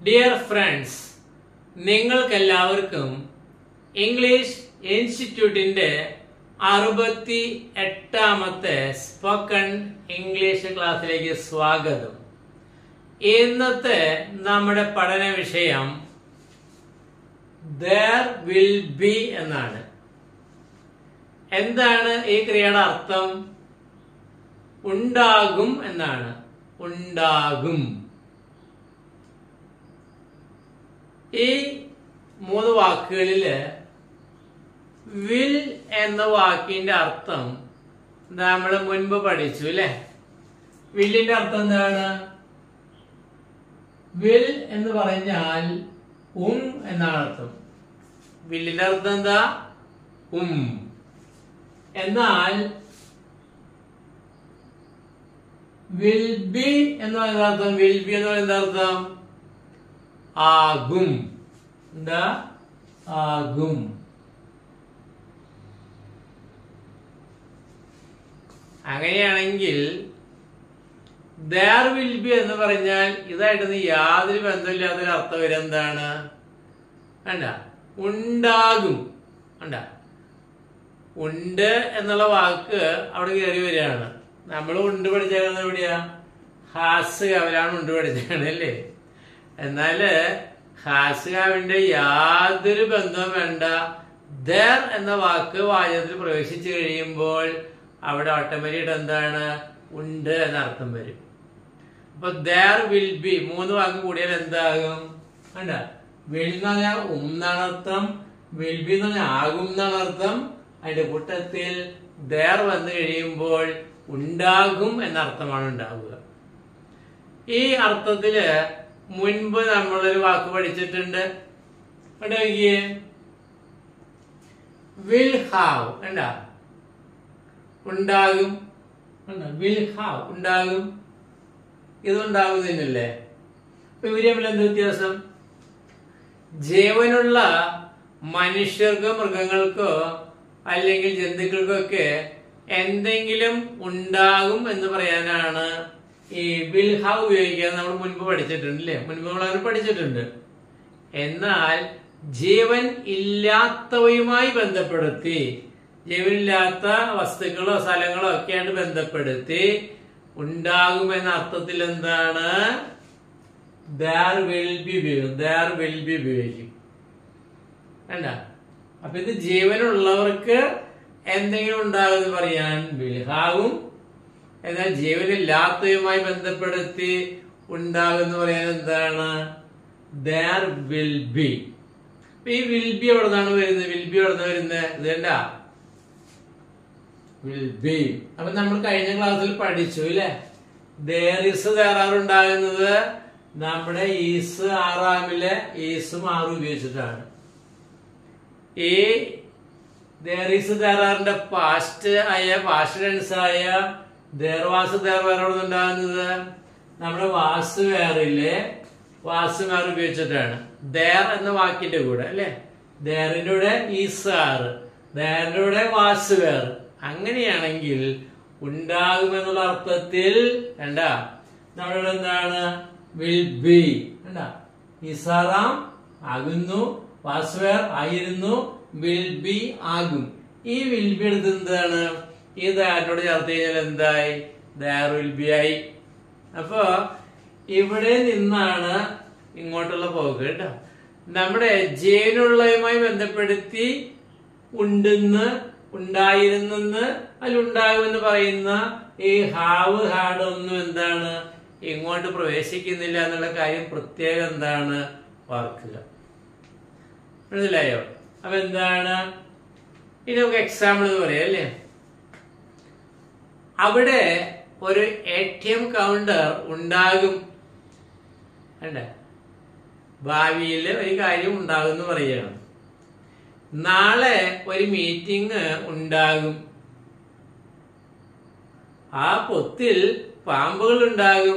Dear friends നിങ്ങൾക്കെല്ലാവർക്കും English ഇൻസ്റ്റിറ്റ്യൂട്ടിന്റെ അറുപത്തി എട്ടാമത്തെ സ്പോക്കൺ ഇംഗ്ലീഷ് ക്ലാസ്സിലേക്ക് സ്വാഗതം ഇന്നത്തെ നമ്മുടെ പഠന വിഷയം ദർ വിൽ ബി എന്നാണ് എന്താണ് ഈ ക്രിയയുടെ അർത്ഥം ഉണ്ടാകും എന്നാണ് ഉണ്ടാകും ഈ മൂന്ന് വാക്കുകളില് വിൽ എന്ന വാക്കിന്റെ അർത്ഥം നമ്മൾ മുൻപ് പഠിച്ചു അല്ലെ വില്ലിന്റെ അർത്ഥം എന്താണ് വിൽ എന്ന് പറഞ്ഞാൽ ഉം എന്നാണ് അർത്ഥം വില്ലിന്റെ അർത്ഥം എന്താ ഉം എന്നാൽ വിൽ ബി എന്ന് പറയുന്ന അർത്ഥം വിൽ ബി എന്ന് പറയുന്ന അർത്ഥം ആകും എന്താ ആകും അങ്ങനെയാണെങ്കിൽ ദർ വിൽ ബി എന്ന് പറഞ്ഞാൽ ഇതായിട്ടൊന്നും യാതൊരു ബന്ധമില്ലാത്തൊരു അർത്ഥം വരും എന്താണ് വേണ്ട ഉണ്ടാകും വേണ്ട ഉണ്ട് എന്നുള്ള വാക്ക് അവിടെ കയറി വരികയാണ് നമ്മൾ ഉണ്ട് പഠിച്ചേക്കുന്നത് എവിടെയാ ഹാസ് കവലാണ് ഉണ്ട് പഠിച്ചേക്കണത് അല്ലേ എന്നാല് ഹാസ്യാവിന്റെ യാതൊരു ബന്ധവും വേണ്ട ദർ എന്ന വാക്ക് വാചകത്തിൽ പ്രവേശിച്ചു കഴിയുമ്പോൾ അവിടെ ഓട്ടോമാറ്റിക് എന്താണ് ഉണ്ട് എന്ന അർത്ഥം വരും അപ്പൊ ദർ വിൽ ബി മൂന്ന് വാക്ക് കൂടിയാൽ എന്താകും വേണ്ട വിൽ എന്ന് പറഞ്ഞാൽ ഉം എന്നാണ് അർത്ഥം വിൽ ബി എന്ന് പറഞ്ഞാൽ ആകും എന്നാണ് അർത്ഥം അതിന്റെ കൂട്ടത്തിൽ ദർ വന്നു കഴിയുമ്പോൾ ഉണ്ടാകും എന്ന അർത്ഥമാണ് ഉണ്ടാവുക ഈ അർത്ഥത്തില് മുൻപ് നമ്മളൊരു വാക്ക് പഠിച്ചിട്ടുണ്ട് അവിടെ നോക്കിയേ വിൽ ഹാവ് എന്താ ഉണ്ടാകും വിൽ ഹാവ് ഉണ്ടാകും ഇതുണ്ടാകുന്നതിനല്ലേ അപ്പൊ ഇവര് തമ്മിൽ എന്ത് വ്യത്യാസം ജീവനുള്ള മനുഷ്യർക്കോ മൃഗങ്ങൾക്കോ അല്ലെങ്കിൽ ജന്തുക്കൾക്കോ ഒക്കെ എന്തെങ്കിലും ഉണ്ടാകും എന്ന് പറയാനാണ് ഈ വിൽ ഹാവ് ഉപയോഗിക്കാൻ നമ്മൾ മുൻപ് പഠിച്ചിട്ടുണ്ട് അല്ലേ മുൻപ് നമ്മൾ അങ്ങനെ പഠിച്ചിട്ടുണ്ട് എന്നാൽ ജീവൻ ഇല്ലാത്തവയുമായി ബന്ധപ്പെടുത്തി ജീവനില്ലാത്ത വസ്തുക്കളോ സ്ഥലങ്ങളോ ഒക്കെയായിട്ട് ബന്ധപ്പെടുത്തി ഉണ്ടാകുമെന്ന അർത്ഥത്തിൽ എന്താണ് ദർ വിൽ ബി ഉപയോഗിക്കും ദർ വിൽ ബി ഉപയോഗിക്കും വേണ്ട അപ്പൊ ഇത് ജീവനുള്ളവർക്ക് എന്തെങ്കിലും ഉണ്ടാകുമെന്ന് പറയാൻ വിൽഹാവും എന്നാൽ ജീവനില്ലാത്തതുമായി ബന്ധപ്പെടുത്തി ഉണ്ടാകുമെന്ന് പറയാൻ എന്താണ് ദർ വിൽ ബി ഈ വിൽ ബി എവിടെ നിന്നാണ് വരുന്നത് വിൽ ബി എവിടെ നിന്ന് വരുന്നത് ഇത് കണ്ട വിൽ ബി അപ്പൊ നമ്മൾ കഴിഞ്ഞ ക്ലാസ്സിൽ പഠിച്ചു ഇല്ലേ ദേർ ഇസ് തേറാറുണ്ടാകുന്നത് നമ്മുടെ ഈസ് ആറാമിലെ ഈസും ആറും ഉപയോഗിച്ചിട്ടാണ് ഈ ദേർ ഈസ് തേറാറിന്റെ പാസ്റ്റ് ആയ പാസ്റ്റ് ടെൻസ് ആയ ദേർ വാസ് തേർ വേറോട് ഉണ്ടാകുന്നത് നമ്മുടെ വാസ് വേറില്ലേ വാസ് വേർ ഉപയോഗിച്ചിട്ടാണ് ദേർ എന്ന വാക്കിന്റെ കൂടെ അല്ലെ ദേറിന്റെ കൂടെ ഈസ് ആറ് ദേറിന്റെ കൂടെ വാസ് വേർ അങ്ങനെയാണെങ്കിൽ ഉണ്ടാകുമെന്നുള്ള അർത്ഥത്തിൽ വേണ്ട നമ്മളിവിടെ എന്താണ് വിൽ ബി വേണ്ട ഇസാറാം ആകുന്നു വാസ്വേർ ആയിരുന്നു വിൽ ബി ആകും ഈ വിൽ ബി എടുത്ത് എന്താണ് ഈ ദാരിനോട് ചേർത്ത് കഴിഞ്ഞാൽ എന്തായി ദാർ വിൽ ബി ആയി അപ്പോ ഇവിടെ നിന്നാണ് ഇങ്ങോട്ടുള്ള പോക്ക് കേട്ടോ നമ്മുടെ ജീവനുള്ളതുമായി ബന്ധപ്പെടുത്തി ഉണ്ടെന്ന് ഉണ്ടായിരുന്നെന്ന് അതിലുണ്ടാകുമെന്ന് പറയുന്ന ഈ ഹാവ് ഹാഡ് ഒന്നും എന്താണ് ഇങ്ങോട്ട് പ്രവേശിക്കുന്നില്ല എന്നുള്ള കാര്യം പ്രത്യേകം എന്താണ് ഓർക്കുക മനസ്സിലായോ അപ്പൊ എന്താണ് ഇനി നമുക്ക് എക്സാമ്പിൾ എന്ന് പറയാം അല്ലേ അവിടെ ഒരു എ ടി എം കൗണ്ടർ ഉണ്ടാകും അല്ലേ ഭാവിയിൽ ഒരു കാര്യം ഉണ്ടാകും എന്ന് പറയുകയാണ് നാളെ ഒരു മീറ്റിംഗ് ഉണ്ടാകും ആ പൊത്തിൽ പാമ്പുകൾ ഉണ്ടാകും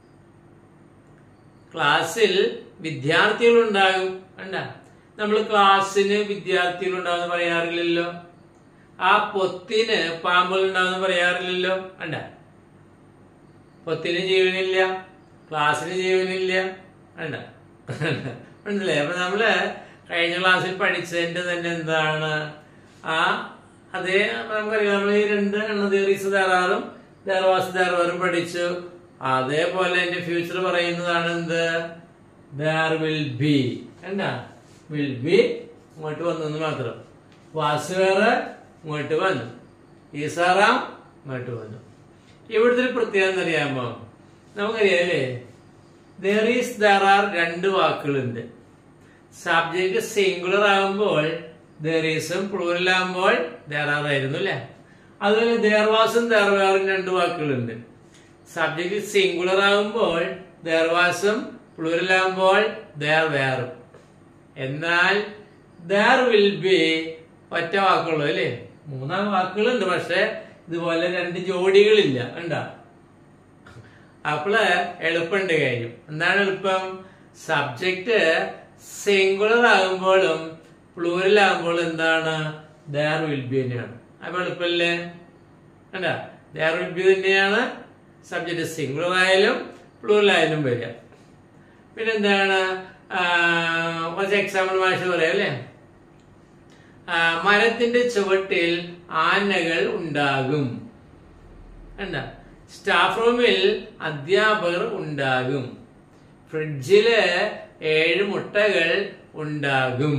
ക്ലാസ്സിൽ വിദ്യാർത്ഥികൾ ഉണ്ടാകും വേണ്ട നമ്മൾ ക്ലാസ്സിന് വിദ്യാർത്ഥികൾ ഉണ്ടാകുന്ന പറയാറില്ലല്ലോ ആ പൊത്തിന് പാമ്പുകൾ ഉണ്ടാകുന്ന പറയാറില്ലല്ലോ വേണ്ട പൊത്തിന് ജീവനില്ല ക്ലാസ്സിന് ജീവനില്ല വേണ്ട മനസ്സിലായി അപ്പൊ നമ്മള് കഴിഞ്ഞ ക്ലാസ്സിൽ പഠിച്ചതിന്റെ തന്നെ എന്താണ് ആ അതേ നമുക്കറിയാം നമ്മൾ ഈ രണ്ട് എണ്ണ തിയറീസ് തേറാറും ദേർവാസ് ദേർവാറും പഠിച്ചു അതേപോലെ എന്റെ ഫ്യൂച്ചർ പറയുന്നതാണ് എന്ത് ദർ വിൽ ബി എന്താ വിൽ ബി ഇങ്ങോട്ട് വന്നെന്ന് മാത്രം വാസ് വേറെ ഇങ്ങോട്ട് വന്നു ഈസാറാം ഇങ്ങോട്ട് വന്നു ഇവിടുത്തെ ഒരു പ്രത്യേകത എന്നറിയാമോ നമുക്കറിയാം അല്ലേ ദർ ഈസ് ദർ ആർ രണ്ട് വാക്കുകളുണ്ട് സബ്ജക്ട് സിംഗുലർ ആകുമ്പോൾ ദർ ഈസും പ്ലൂറൽ ആകുമ്പോൾ ദർ ആർ ആയിരുന്നു അല്ലെ അതുപോലെ ദേർവാസും ദേർവാറും രണ്ട് വാക്കുകളുണ്ട് സബ്ജക്ട് സിംഗുലർ ആകുമ്പോൾ ദേർവാസും പ്ലൂറൽ ആകുമ്പോൾ ദേർ വേറും എന്നാൽ ദർ വിൽ ബി ഒറ്റ വാക്കുള്ളൂ അല്ലേ മൂന്നാം വാക്കുകളുണ്ട് പക്ഷെ ഇതുപോലെ രണ്ട് ജോഡികളില്ല കണ്ടോ അപ്പോള് എളുപ്പമുണ്ട് കാര്യം എന്താണ് എളുപ്പം സബ്ജക്റ്റ് സിംഗുലർ ആകുമ്പോഴും പ്ലൂരൽ ആകുമ്പോഴും എന്താണ് ദർ വിൽ ബി തന്നെയാണ് അപ്പൊ എളുപ്പമല്ലേ കണ്ട ദർ വിൽ ബി തന്നെയാണ് സബ്ജക്റ്റ് സിംഗുലർ ആയാലും പ്ലൂരൽ ആയാലും വരിക പിന്നെന്താണ് കുറച്ച് എക്സാമ്പിൾ മാഷ് പറയാം അല്ലേ ആ, മരത്തിന്റെ ചുവട്ടിൽ ആനകൾ ഉണ്ടാകും എന്താ സ്റ്റാഫ് റൂമിൽ അധ്യാപകർ ഉണ്ടാകും ഫ്രിഡ്ജില് ഏഴ് മുട്ടകൾ ഉണ്ടാകും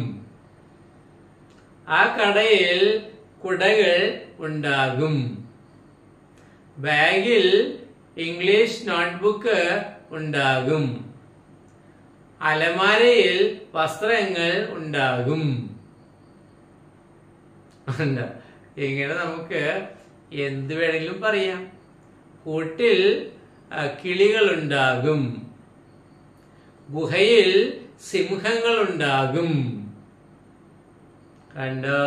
ആ കടയിൽ കുടകൾ ഉണ്ടാകും ബാഗിൽ ഇംഗ്ലീഷ് നോട്ട്ബുക്ക് ഉണ്ടാകും അലമാരയിൽ വസ്ത്രങ്ങൾ ഉണ്ടാകും ഉണ്ട്. ഇങ്ങനെ നമുക്ക് എന്ത് വേണമെങ്കിലും പറയാം കൂട്ടിൽ ആ, കിളികളുണ്ടാകും ഗുഹയിൽ സിംഹങ്ങളുണ്ടാകും കണ്ടോ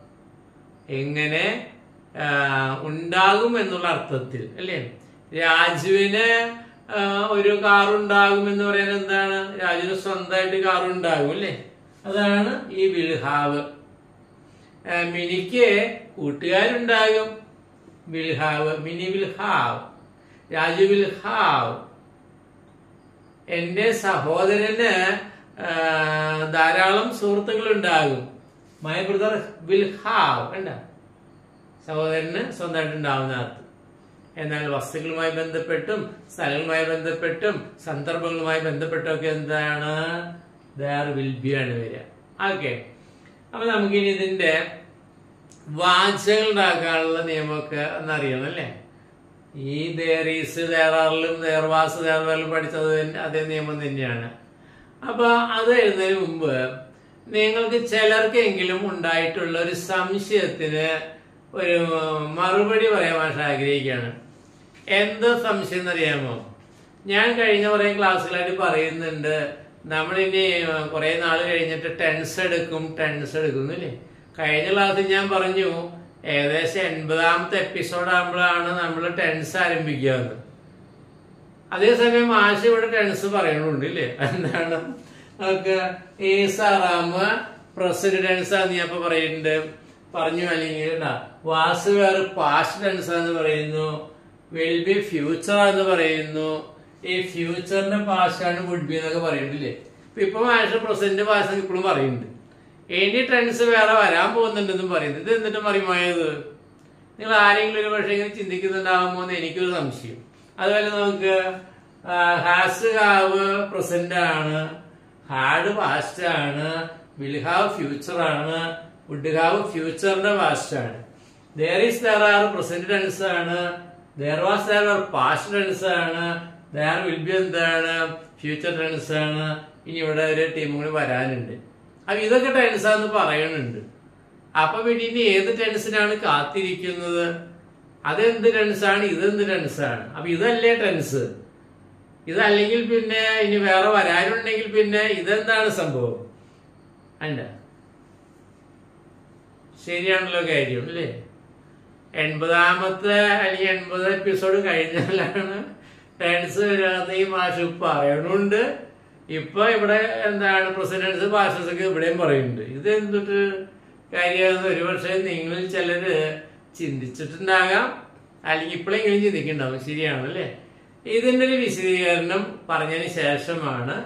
എങ്ങനെ ആ, ഉണ്ടാകും എന്നുള്ള അർത്ഥത്തിൽ അല്ലേ രാജുവിന് ആ, ഒരു കാർ ഉണ്ടാകും എന്ന് പറയുന്നത് എന്താണ് രാജുവിന് സ്വന്തമായിട്ട് കാർ ഉണ്ടാകും അല്ലേ അതാണ് ഈ വിൽഹാവ് ആ, മിനിക്ക് കൂട്ടുകാരുണ്ടാകും will have Mini will have Raju will have എന്റെ സഹോദരന് ആ, ധാരാളം സുഹൃത്തുക്കൾ ഉണ്ടാകും മൈ ബ്രദർ വിൽ ഹാവ് കണ്ട സഹോദരന് സ്വന്തമായിട്ട് ഉണ്ടാവുന്ന അർത്ഥം എന്നാൽ വസ്തുക്കളുമായി ബന്ധപ്പെട്ടും സ്ഥലങ്ങളുമായി ബന്ധപ്പെട്ടും സന്ദർഭങ്ങളുമായി ബന്ധപ്പെട്ടും ഒക്കെ എന്താണ് ദർ വിൽ ബി ആണ് വരിക ഓക്കെ അപ്പൊ നമുക്കിനി ഇതിന്റെ വാചകൾ ഉണ്ടാക്കാനുള്ള നിയമമൊക്കെ ഒന്നറിയണം അല്ലേ ഈ ദേറീസ് ദേറാറിലും ദേർവാസ് ദേർവാറിലും പഠിച്ചത് തന്നെ അതേ നിയമം തന്നെയാണ് അപ്പൊ അത് എഴുതുന്നതിന് മുമ്പ് നിങ്ങൾക്ക് ചിലർക്കെങ്കിലും ഉണ്ടായിട്ടുള്ള ഒരു സംശയത്തിന് ഒരു മറുപടി പറയാൻ മാഷ ആഗ്രഹിക്കുകയാണ് എന്ത് സംശയം എന്നറിയാമോ ഞാൻ കഴിഞ്ഞ കുറെ ക്ലാസ്സുകളായിട്ട് പറയുന്നുണ്ട് നമ്മളിനി കുറെ നാൾ കഴിഞ്ഞിട്ട് ടെൻസ് എടുക്കും ടെൻസ് എടുക്കുന്നില്ലേ കഴിഞ്ഞ ക്ലാസ്സിൽ ഞാൻ പറഞ്ഞു ഏകദേശം എൺപതാമത്തെ എപ്പിസോഡ് ആകുമ്പോഴാണ് നമ്മൾ ടെൻസ് ആരംഭിക്കുക എന്ന് അതേസമയം മാഷ ഇവിടെ ടെൻസ് പറയണുണ്ട് ഇല്ലേ എന്താണ് നമുക്ക് ഈ സാറാമ് പ്രസന്റ് ടെൻസ് നീ അപ്പൊ പറയുന്നുണ്ട് പറഞ്ഞു അല്ലെങ്കിൽ ഇടാ. വാസ് വേറെ പാസ്റ്റ് ടെൻസ് എന്ന് പറയുന്നു വിൽ ബി ഫ്യൂച്ചർ എന്ന് പറയുന്നു ഈ ഫ്യൂച്ചറിന്റെ പാസ്റ്റാണ് വുഡ് ബി എന്നൊക്കെ പറയുന്നില്ലേ ഇപ്പൊ ഇപ്പൊ മാഷ പ്രസന്റ് പാസ്റ്റ് ഇപ്പോഴും പറയുന്നുണ്ട് ഇനി ടെൻസ് വേറെ വരാൻ പോകുന്നുണ്ടെന്നും പറയുന്നത് ഇത് എന്നിട്ട് മറിമായത് നിങ്ങൾ ആരെങ്കിലും ഒരു പക്ഷേ ഇങ്ങനെ ചിന്തിക്കുന്നുണ്ടാവുമോ എന്ന് എനിക്കൊരു സംശയം അതുപോലെ നമുക്ക് ഹാസ് ഹാവ് പ്രസന്റ് ആണ് ഹാഡ് പാസ്റ്റ് ആണ് വിൽ ഹാവ് ഫ്യൂച്ചർ ആണ് വുഡ് ഹാവ് ഫ്യൂച്ചറിന്റെ പാസ്റ്റ് ആണ് there is there are present tense ആണ് there was there are past tense ആണ് ദർ വിൽ ബി എന്താണ് ഫ്യൂച്ചർ ടെൻസ് ആണ് ഇനി ഇവിടെ ഒരു ടീമും കൂടി വരാനുണ്ട് അപ്പൊ ഇതൊക്കെ ടെൻസാന്ന് പറയുന്നുണ്ട് അപ്പൊ പിന്നെ ഇനി ഏത് ടെൻസിനാണ് കാത്തിരിക്കുന്നത് അതെന്ത് ടെൻസാണ് ഇതെന്ത് ടെൻസാണ് അപ്പൊ ഇതല്ലേ ടെൻസ് ഇതല്ലെങ്കിൽ പിന്നെ ഇനി വേറെ വരാനുണ്ടെങ്കിൽ പിന്നെ ഇതെന്താണ് സംഭവം അല്ല ശരിയാണല്ലോ കാര്യം അല്ലേ എൺപതാമത്തെ അല്ലെങ്കിൽ എൺപത് എപ്പിസോഡ് കഴിഞ്ഞാലാണ് ടെൻസ് വരാതെ ഈ മാഷ് പറയണുണ്ട് ഇപ്പൊ ഇവിടെ എന്താണ് പ്രസിഡൻസ് ഭാഷസൊക്കെ ഇവിടെയും പറയുന്നുണ്ട് ഇത് എന്തിട്ട് കാര്യമാണെന്ന് ഒരുപക്ഷെ നിങ്ങളിൽ ചിലര് ചിന്തിച്ചിട്ടുണ്ടാകാം അല്ലെങ്കിൽ ഇപ്പോഴെങ്കിലും ചിന്തിക്കുന്നുണ്ടാവും ശരിയാണല്ലേ ഇതിന്റെ ഒരു വിശദീകരണം പറഞ്ഞതിന് ശേഷമാണ്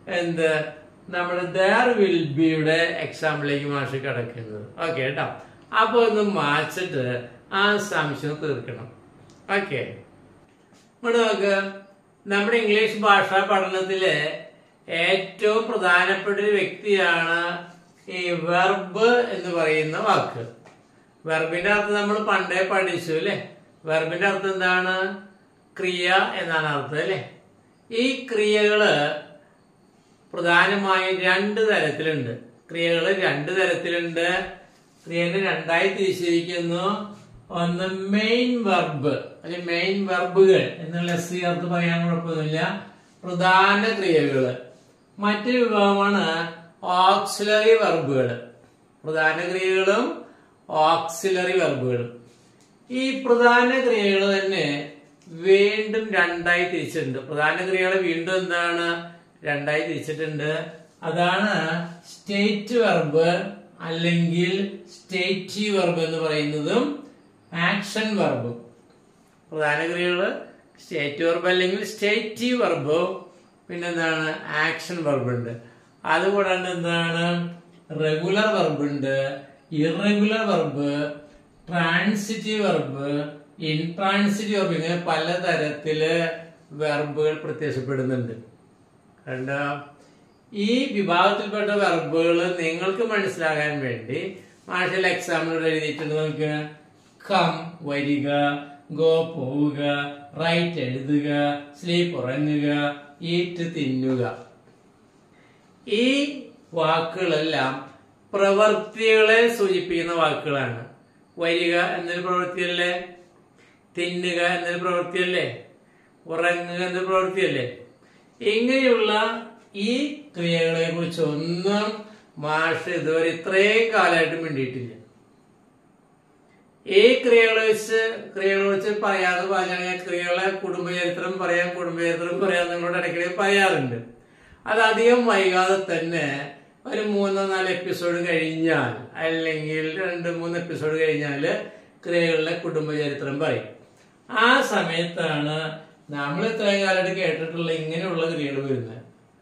എന്ത് നമ്മുടെ ദർ വിൽ ബിയുടെ എക്സാമ്പിളിലേക്ക് മാഷ് കിടക്കുന്നത് ഓക്കെ കേട്ടോ അപ്പൊ ഒന്ന് മാച്ചിട്ട് ആ സംശയം തീർക്കണം ഓക്കെ ഇവിടെ നോക്ക് നമ്മുടെ ഇംഗ്ലീഷ് ഭാഷാ പഠനത്തിലെ ഏറ്റവും പ്രധാനപ്പെട്ട ഒരു വ്യക്തിയാണ് ഈ വെർബ് എന്ന് പറയുന്ന വാക്ക് വെർബിന്റെ അർത്ഥം നമ്മൾ പണ്ടേ പഠിച്ചു അല്ലെ വെർബിന്റെ അർത്ഥം എന്താണ് ക്രിയ എന്നാണ് അർത്ഥം അല്ലെ ഈ ക്രിയകള് പ്രധാനമായും രണ്ട് തരത്തിലുണ്ട് ക്രിയകൾ രണ്ട് തരത്തിലുണ്ട് ക്രിയനെ രണ്ടായി തിരിച്ചിരിക്കുന്നു ഒന്ന് മെയിൻ വെർബ് അല്ലെങ്കിൽ മെയിൻ വെർബുകൾ എന്നുള്ള എസ് സി അർത്ഥം പറയാൻ കുഴപ്പമൊന്നുമില്ല പ്രധാന ക്രിയകള് മറ്റൊരു വിഭാഗമാണ് ഓക്സിലറി വെർബുകൾ പ്രധാന ക്രിയകളും ഓക്സിലറി വെർബുകളും ഈ പ്രധാന ക്രിയകൾ തന്നെ വീണ്ടും രണ്ടായി തിരിച്ചിട്ടുണ്ട് പ്രധാന ക്രിയകൾ വീണ്ടും എന്താണ് രണ്ടായി തിരിച്ചിട്ടുണ്ട് അതാണ് സ്റ്റേറ്റ് വെർബ് അല്ലെങ്കിൽ സ്റ്റേറ്റീവ് വെർബ് എന്ന് പറയുന്നതും ആക്ഷൻ വെർബും പ്രധാന ക്രിയകള് സ്റ്റേറ്റ് വെർബ് അല്ലെങ്കിൽ സ്റ്റേറ്റീവ് വെർബ് പിന്നെന്താണ് ആക്ഷൻ വെർബ് ഉണ്ട് അതുകൂടാണ്ട് എന്താണ് റെഗുലർ വെർബ് ഉണ്ട് irregular verb transitive verb intransitive verb ഇങ്ങനെ പലതരത്തില് വെർബുകൾ പ്രത്യക്ഷപ്പെടുന്നുണ്ട് കണ്ടോ ഈ വിഭാഗത്തിൽപ്പെട്ട വെർബുകൾ നിങ്ങൾക്ക് മനസ്സിലാകാൻ വേണ്ടി മാർഷൽ എക്സാമിനോട് എഴുതിയിട്ടുണ്ട് നമുക്ക് കം വരിക ഗോ പോവുക റൈറ്റ് എഴുതുക സ്ലീപ്പ് ഉറങ്ങുക ഈറ്റ് തിന്നുക ഈ വാക്കുകളെല്ലാം പ്രവൃത്തികളെ സൂചിപ്പിക്കുന്ന വാക്കുകളാണ് വരിക എന്നൊരു പ്രവൃത്തിയല്ലേ തിന്നുക എന്നൊരു പ്രവൃത്തിയല്ലേ ഉറങ്ങുക എന്നൊരു പ്രവൃത്തിയല്ലേ ഇങ്ങനെയുള്ള ഈ ക്രിയകളെ കുറിച്ച് ഒന്നും മാഷ് ഇതുവരെ ഇത്രയും കാലമായിട്ട് മിണ്ടിയിട്ടില്ല ഈ ക്രിയകളെ വെച്ച് ക്രിയകളെ വെച്ച് പറയാതെ പറഞ്ഞാൽ ക്രിയകളെ കുടുംബചരിത്രം പറയാം കുടുംബചരിത്രം പറയാം നിങ്ങളോട് ഇടയ്ക്കിടെ പറയാറുണ്ട് അത് അധികം വൈകാതെ തന്നെ ഒരു മൂന്നോ നാല് എപ്പിസോഡ് കഴിഞ്ഞാൽ അല്ലെങ്കിൽ രണ്ട് മൂന്ന് എപ്പിസോഡ് കഴിഞ്ഞാൽ ക്രിയകളുടെ കുടുംബചരിത്രം പറയും ആ സമയത്താണ് നമ്മൾ ഇത്രയും കാലമായിട്ട് കേട്ടിട്ടുള്ള ഇങ്ങനെയുള്ള ക്രിയകൾ വരുന്നത്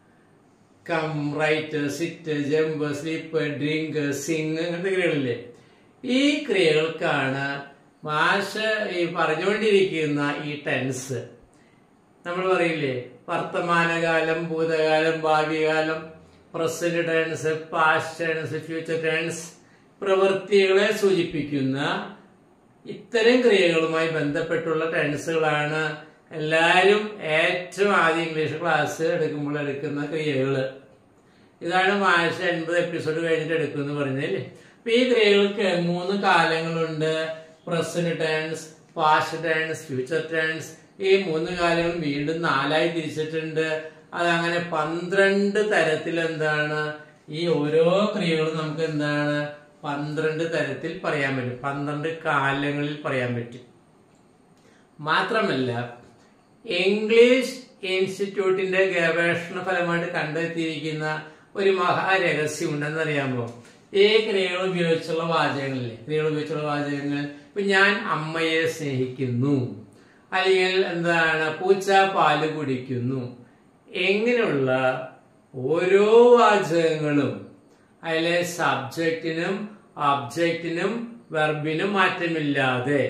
come write sit jump sleep drink sing അങ്ങനത്തെ ക്രിയകളില്ലേ ഈ ക്രിയകൾക്കാണ് മാഷ് ഈ പറഞ്ഞുകൊണ്ടിരിക്കുന്ന ഈ ടെൻസ് നമ്മൾ പറയില്ലേ വർത്തമാനകാലം ഭൂതകാലം ഭാവികാലം present tense past tense future tense പ്രവൃത്തികളെ സൂചിപ്പിക്കുന്ന ഇത്തരം ക്രിയകളുമായി ബന്ധപ്പെട്ടുള്ള ടെൻസുകളാണ് എല്ലാവരും ഏറ്റവും ആദ്യം ഇംഗ്ലീഷ് ക്ലാസ് എടുക്കുമ്പോൾ എടുക്കുന്ന ക്രിയകൾ ഇതാണ് മാഷ എൺപത് എപ്പിസോഡ് കഴിഞ്ഞിട്ട് എടുക്കുമെന്ന് പറഞ്ഞല്ലേ അപ്പൊ ഈ ക്രിയകൾക്ക് മൂന്ന് കാലങ്ങളുണ്ട് present tense past tense future tense ഈ മൂന്ന് കാലങ്ങളും വീണ്ടും നാലായി തിരിച്ചിട്ടുണ്ട് അതങ്ങനെ പന്ത്രണ്ട് തരത്തിൽ എന്താണ് ഈ ഓരോ ക്രിയകളും നമുക്ക് എന്താണ് പന്ത്രണ്ട് തരത്തിൽ പറയാൻ പറ്റും പന്ത്രണ്ട് കാലങ്ങളിൽ പറയാൻ പറ്റും മാത്രമല്ല ഇംഗ്ലീഷ് ഇൻസ്റ്റിറ്റ്യൂട്ടിന്റെ ഗവേഷണ ഫലമായിട്ട് കണ്ടെത്തിയിരിക്കുന്ന ഒരു മഹാരഹസ്യം ഉണ്ടെന്നറിയാമോ ഈ ക്രിയകൾ ഉപയോഗിച്ചുള്ള വാചകങ്ങളില്ലേ ക്രിയകൾ ഉപയോഗിച്ചുള്ള വാചകങ്ങൾ ഇപ്പൊ ഞാൻ അമ്മയെ സ്നേഹിക്കുന്നു അല്ലെങ്കിൽ എന്താണ് പൂച്ച പാല് കുടിക്കുന്നു എങ്ങനെയുള്ള ഓരോ വാചകങ്ങളും അതിലെ സബ്ജക്റ്റിനും ഒബ്ജക്റ്റിനും വെർബിനും മാറ്റമില്ലാതെ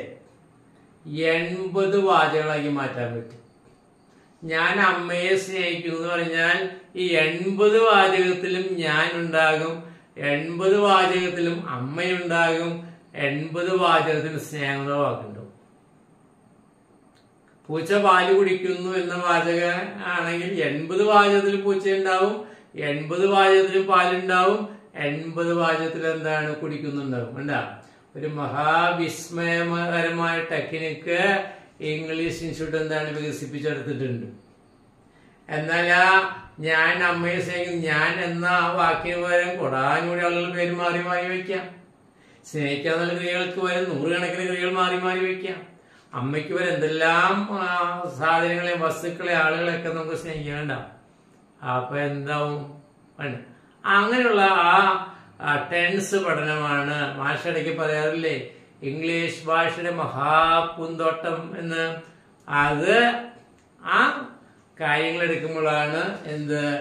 എൺപത് വാചകങ്ങളാക്കി മാറ്റാൻ പറ്റും ഞാൻ അമ്മയെ സ്നേഹിക്കുന്നു എന്ന് പറഞ്ഞാൽ ഈ എൺപത് വാചകത്തിലും ഞാൻ ഉണ്ടാകും എൺപത് വാചകത്തിലും അമ്മയുണ്ടാകും എൺപത് വാചകത്തിലും സ്നേഹമുള്ള വാക്കുണ്ടാവും പൂച്ച പാല് കുടിക്കുന്നു എന്ന വാചക ആണെങ്കിൽ എൺപത് വാചകത്തിൽ പൂച്ച ഉണ്ടാവും എൺപത് വാചകത്തിൽ പാലുണ്ടാവും എൺപത് വാചകത്തിൽ എന്താണ് കുടിക്കുന്നുണ്ടാവും കണ്ടാ ഒരു മഹാവിസ്മയകരമായ ടെക്നിക്ക് ഇംഗ്ലീഷ് ഇൻസ്റ്റിറ്റ്യൂട്ട് എന്താണ് വികസിപ്പിച്ചെടുത്തിട്ടുണ്ട് എന്നാൽ ആ ഞാൻ അമ്മയെ സ്നേഹിക്കും ഞാൻ എന്ന ആ വാക്കിന് പകരം കൊടാനൂടി ആളുകൾ പേര് മാറി മാറി വയ്ക്കാം സ്നേഹിക്കാന്നുള്ള ക്രിയകൾക്ക് പകരം നൂറുകണക്കിന് ക്രിയകൾ മാറി മാറി വയ്ക്കാം അമ്മയ്ക്ക് വരെ എന്തെല്ലാം ആ, സാധനങ്ങളെ വസ്തുക്കളെ ആളുകളെയൊക്കെ നമുക്ക് സ്നേഹിക്കേണ്ട അപ്പൊ എന്താവും ആണ്. അങ്ങനെയുള്ള ആ ടെൻസ് പഠനമാണ് മാഷടയ്ക്ക് പറയാറില്ലേ ഇംഗ്ലീഷ് ഭാഷയുടെ മഹാപൂന്തോട്ടം എന്ന് അത് ആ കാര്യങ്ങൾ എടുക്കുമ്പോഴാണ് എന്ത്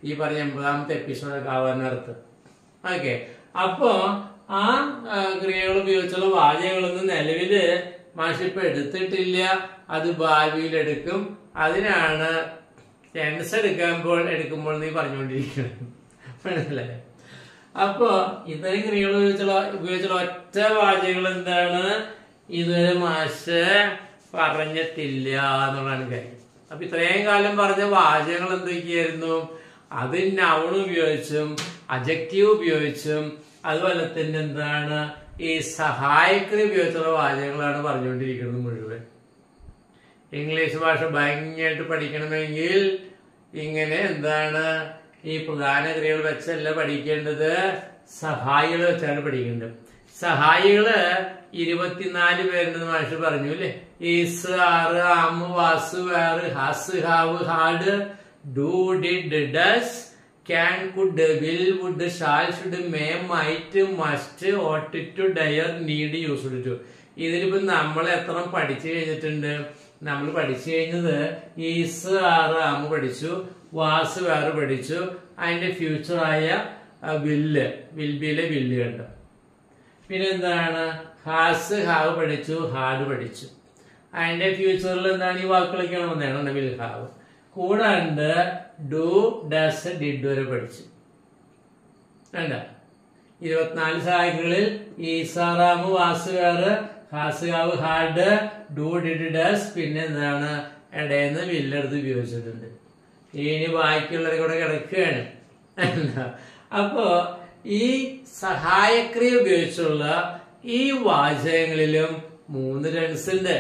ഈ പറഞ്ഞ എൺപതാമത്തെ എപ്പിസോഡൊക്കെ ആവാൻ അർത്ഥം ഓക്കെ അപ്പോ ആ ആ, ക്രിയകൾ ഉപയോഗിച്ചുള്ള വാചകങ്ങളൊന്നും നിലവില് മാഷിപ്പ് എടുത്തിട്ടില്ല അത് ഭാവിയിൽ എടുക്കും അതിനാണ് ടെൻസ് എടുക്കുമ്പോൾ എടുക്കുമ്പോൾ നീ പറഞ്ഞുകൊണ്ടിരിക്കുന്നത് മനസ്സിലായോ അപ്പോ ഇത്തരം ക്രിയകൾ ഉപയോഗിച്ചുള്ള ഉപയോഗിച്ചുള്ള ഒറ്റ വാചകങ്ങൾ എന്താണ് ഇതുവരെ മാഷ് പറഞ്ഞിട്ടില്ല എന്നുള്ളതാണ് കാര്യം അപ്പൊ ഇത്രയും കാലം പറഞ്ഞ വാചകങ്ങൾ എന്തൊക്കെയായിരുന്നു അത് നൗൺ ഉപയോഗിച്ചും അജക്റ്റീവ് ഉപയോഗിച്ചും അതുപോലെ തന്നെ എന്താണ് ഈ സഹായക്രിയ ഉപയോഗിച്ചുള്ള വാചകങ്ങളാണ് പറഞ്ഞുകൊണ്ടിരിക്കുന്നത് മുഴുവൻ ഇംഗ്ലീഷ് ഭാഷ ഭംഗിയായിട്ട് പഠിക്കണമെങ്കിൽ ഇങ്ങനെ എന്താണ് ഈ പ്രധാന ക്രിയകൾ വെച്ചല്ല പഠിക്കേണ്ടത് സഹായികൾ വെച്ചാണ് പഠിക്കേണ്ടത് സഹായികള് ഇരുപത്തിനാല് പേരുണ്ടെന്ന് മാഷ് പറഞ്ഞു അല്ലേ is are am was were has have had do did does can could will would shall should may might must ought to dare need used to ഇതിലിപ്പോ നമ്മൾ എത്ര പഠിച്ചു കഴിഞ്ഞിട്ടുണ്ട് നമ്മൾ പഠിച്ചു കഴിഞ്ഞത് ഈസ് ആറ് ആമ് പഠിച്ചു വാസ് വേറെ പഠിച്ചു അതിന്റെ ഫ്യൂച്ചറായ വില്ല് വിൽബിയിലെ വില്ല് കണ്ടു പിന്നെ എന്താണ് ഹാസ് ഹാവ് പഠിച്ചു ഹാഡ് പഠിച്ചു അതിന്റെ ഫ്യൂച്ചറിൽ എന്താണ് ഈ വാക്കുകളൊക്കെയാണ് വന്നതാണ് വിൽ ഹാവ് കൂടാണ്ട് ഡു ഡസ് ഡിഡ് വരെ പഠിച്ചു വേണ്ട ഇരുപത്തിനാല് സഹായികളിൽ is are am was were has have had do did does പിന്നെ എന്താണ് ഇടയെന്ന് വില്ലെടുത്ത് ഉപയോഗിച്ചിട്ടുണ്ട് ഇനി ബാക്കിയുള്ളവരെ കൂടെ കിടക്കുകയാണ് എന്താ? അപ്പോ ഈ സഹായക്രിയ ഉപയോഗിച്ചുള്ള ഈ വാചകങ്ങളിലും മൂന്ന് ടെൻസ് ഉണ്ട്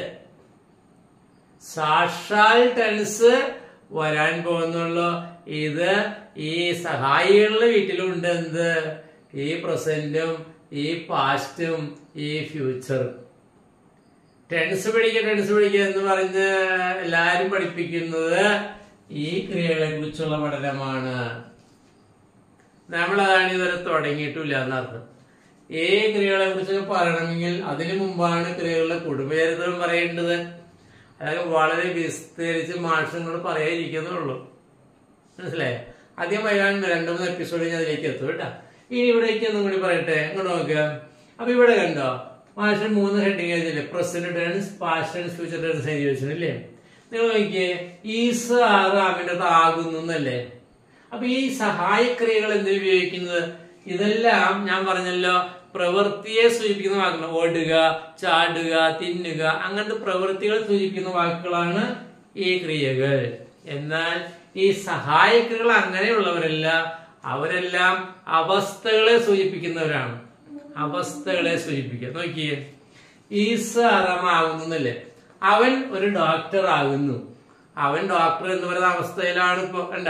സാക്ഷാൽ ടെൻസ് വരാൻ പോകുന്നുള്ളൂ ഇത് ഈ സഹായികളുടെ വീട്ടിലുണ്ട് എന്ത് ഈ പ്രസന്റും ഈ പാസ്റ്റും ഈ ഫ്യൂച്ചറും ടെൻസ് പഠിക്കുക ടെൻസ് പഠിക്കുക എന്ന് പറഞ്ഞ് എല്ലാരും പഠിപ്പിക്കുന്നത് ഈ ക്രിയകളെ കുറിച്ചുള്ള പഠനമാണ് നമ്മളതാണ് ഇതുവരെ തുടങ്ങിയിട്ടില്ല എന്നർത്ഥം ഈ ക്രിയകളെ കുറിച്ചൊക്കെ പറയണമെങ്കിൽ അതിനു മുമ്പാണ് ക്രിയകളുടെ കുടുംബചരിത്രം പറയേണ്ടത് അതൊക്കെ വളരെ വിസ്തരിച്ച് മാഷങ്ങൾ പറയാതിരിക്കുന്നുള്ളൂ മനസ്സിലായോ ആദ്യം വരാൻ രണ്ടു മൂന്ന് എപ്പിസോഡ് ഞാൻ അതിലേക്ക് എത്തും കേട്ടാ ഇനി ഇവിടേക്ക് ഒന്നും കൂടി പറയട്ടെ ഇങ്ങോട്ട് നോക്കുക അപ്പൊ ഇവിടെ കണ്ടോ മാഷൻ മൂന്ന് ഹെഡിങ് എഴുതില്ലേ present tense past tense future tense എഴുതി വെച്ചിട്ടില്ലേ നിങ്ങൾ നോക്കിയേ ഈസ് ആറ് ആമിന്റെ ആകുന്നു എന്നല്ലേ അപ്പൊ ഈ സഹായക്രിയകൾ എന്തിനു ഉപയോഗിക്കുന്നത് ഇതെല്ലാം ഞാൻ പറഞ്ഞല്ലോ പ്രവൃത്തിയെ സൂചിപ്പിക്കുന്ന വാക്കുകൾ ഓടുക ചാടുക തിന്നുക അങ്ങനത്തെ പ്രവൃത്തികൾ സൂചിപ്പിക്കുന്ന വാക്കുകളാണ് ഈ ക്രിയകൾ എന്നാൽ ഈ സഹായക്രിയകൾ അങ്ങനെയുള്ളവരല്ല അവരെല്ലാം അവസ്ഥകളെ സൂചിപ്പിക്കുന്നവരാണ് അവസ്ഥകളെ സൂചിപ്പിക്കുക നോക്കിയേ ഈസ് അറമാകുന്നല്ലേ അവൻ ഒരു ഡോക്ടർ ആകുന്നു അവൻ ഡോക്ടർ എന്ന് പറയുന്ന അവസ്ഥയിലാണ് ഇപ്പൊ കണ്ട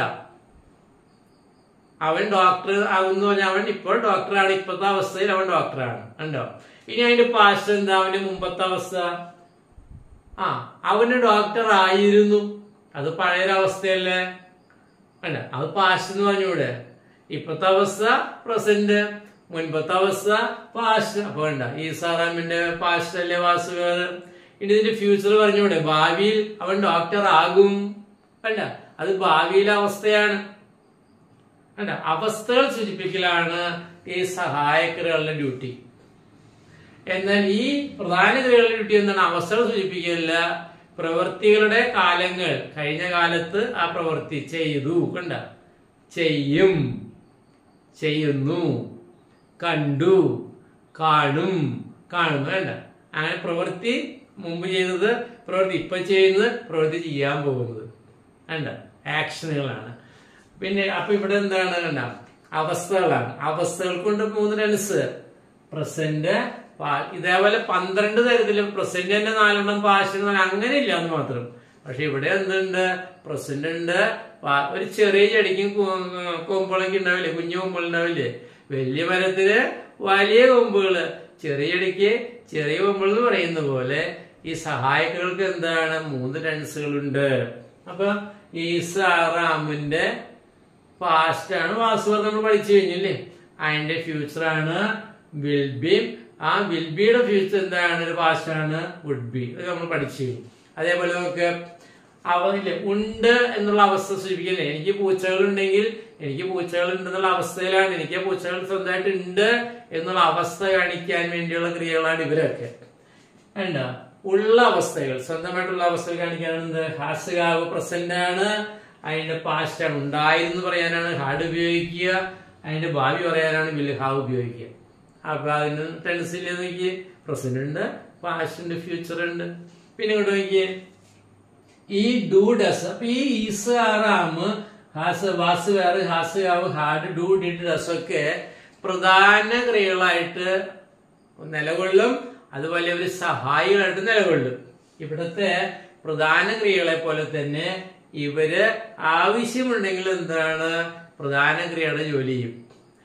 അവൻ ഡോക്ടർ ആകുന്നു പറഞ്ഞാൽ അവൻ ഇപ്പോൾ ഡോക്ടറാണ് ഇപ്പോഴത്തെ അവസ്ഥയിൽ അവൻ ഡോക്ടറാണ് കണ്ടോ ഇനി അതിന്റെ പാസ്റ്റ് എന്താ അവന്റെ മുമ്പത്തെ അവസ്ഥ ആ അവന് ഡോക്ടർ ആയിരുന്നു അത് പഴയൊരവസ്ഥയല്ലേ അല്ല അത് പാസ്റ്റ് എന്ന് പറഞ്ഞൂടെ ഇപ്പത്തെ അവസ്ഥ പ്രസന്റ് മുൻപത്തെ അവസ്ഥ പാസ്റ്റ് അപ്പൊ വേണ്ട ഈ സാറാമിന്റെ പാസ്റ്റ് അല്ലേ വാസ് വേറെ ഇനി ഇതിന്റെ ഫ്യൂച്ചർ പറഞ്ഞൂടെ ഭാവിയിൽ അവൻ ഡോക്ടർ ആകും വേണ്ട അത് ഭാവിയിലെ അവസ്ഥയാണ് വേണ്ട അവസ്ഥകൾ സൂചിപ്പിക്കലാണ് ഈ സഹായക്രിയകളുടെ ഡ്യൂട്ടി എന്നാൽ ഈ പ്രധാന ക്രിയകളുടെ ഡ്യൂട്ടി എന്താണ് അവസ്ഥകൾ സൂചിപ്പിക്കില്ല പ്രവൃത്തികളുടെ കാലങ്ങൾ കഴിഞ്ഞ കാലത്ത് ആ പ്രവൃത്തി ചെയ്തു കണ്ട ചെയ്യും ചെയ്യുന്നു കണ്ടു കാണും കാണുന്നു വേണ്ട അങ്ങനെ പ്രവൃത്തി മുമ്പ് ചെയ്തത് പ്രവൃത്തി ഇപ്പൊ ചെയ്യുന്നത് പ്രവൃത്തി ചെയ്യാൻ പോകുന്നത് വേണ്ട ആക്ഷനുകളാണ് പിന്നെ അപ്പൊ ഇവിടെ എന്താണ് കണ്ട അവസ്ഥകളാണ് അവസ്ഥകൾ കൊണ്ട് മൂന്ന് ടെൻസ് പ്രസന്റ് ഇതേപോലെ പന്ത്രണ്ട് തരത്തിലും പ്രസന്റ് തന്നെ നാലെണ്ണം പാസ്റ്റ് അങ്ങനെ ഇല്ല എന്ന് മാത്രം പക്ഷെ ഇവിടെ എന്തുണ്ട് പ്രസന്റ് ഉണ്ട് പാ- ഒരു ചെറിയ ചെടിക്കും കു- കൊമ്പുകളൊക്കെ ഉണ്ടാവില്ലേ കുഞ്ഞു കൊമ്പുകൾ ഉണ്ടാവില്ലേ വലിയ മരത്തിന് വലിയ കൊമ്പുകള് ചെറിയ ചെടിക്ക് ചെറിയ കൊമ്പുകൾ എന്ന് പറയുന്ന പോലെ ഈ സഹായകൾക്ക് എന്താണ് മൂന്ന് ടെൻസുകളുണ്ട് അപ്പൊ ഈ സാറാമിന്റെ പാസ്റ്റ് ആണ് വാസുവർ നമ്മൾ പഠിച്ചു കഴിഞ്ഞില്ലേ അതിന്റെ ഫ്യൂച്ചർ ആണ് വിൽ ബി ആ വിൽ ബിയുടെ ഫ്യൂച്ചർ എന്താണ് ഒരു പാസ്റ്റ് ആണ് വുഡ് ബി അത് നമ്മൾ പഠിച്ചു കഴിഞ്ഞു അതേപോലെ നമുക്ക് അവനില്ലേ ഉണ്ട് എന്നുള്ള അവസ്ഥ സൂചിപ്പിക്കില്ലേ എനിക്ക് പൂച്ചകൾ ഉണ്ടെങ്കിൽ എനിക്ക് പൂച്ചകൾ ഉണ്ടെന്നുള്ള അവസ്ഥയിലാണ് എനിക്ക് പൂച്ചകൾ സ്വന്തമായിട്ട് ഉണ്ട് എന്നുള്ള അവസ്ഥ കാണിക്കാൻ വേണ്ടിയുള്ള ക്രിയകളാണ് ഇവരൊക്കെ ഉണ്ടോ ഉള്ള അവസ്ഥകൾ സ്വന്തമായിട്ടുള്ള അവസ്ഥകൾ കാണിക്കാനെന്ത് ഹാസ്യകാവ് പ്രസന്റ് ആണ് അതിന്റെ പാസ്റ്റ് ആണ് ഉണ്ടായിരുന്നു പറയാനാണ് ഹാഡ് ഉപയോഗിക്കുക അതിന്റെ ഭാവി പറയാനാണ് വിൽ ഹാവ് ഉപയോഗിക്കുക അപ്പൊ അതിന് ടെൻസ് ഇല്ല നോക്കിയേ പ്രസന്റ് ഉണ്ട് പാസ്റ്റ് ഉണ്ട് ഫ്യൂച്ചർ ഉണ്ട് പിന്നെ ഇങ്ങോട്ട് നോക്കിയേ ഈ ഡു ഡസ് അപ്പൊ ഈ is are am has was were has have had do did does ഒക്കെ പ്രധാന ക്രിയകളായിട്ട് നിലകൊള്ളും അതുപോലെ ഒരു സഹായികളായിട്ട് നിലകൊള്ളും ഇവിടുത്തെ പ്രധാന ക്രിയകളെ പോലെ തന്നെ ഇവര് ആവശ്യമുണ്ടെങ്കിൽ എന്താണ് പ്രധാന ക്രിയയുടെ ജോലി ചെയ്യും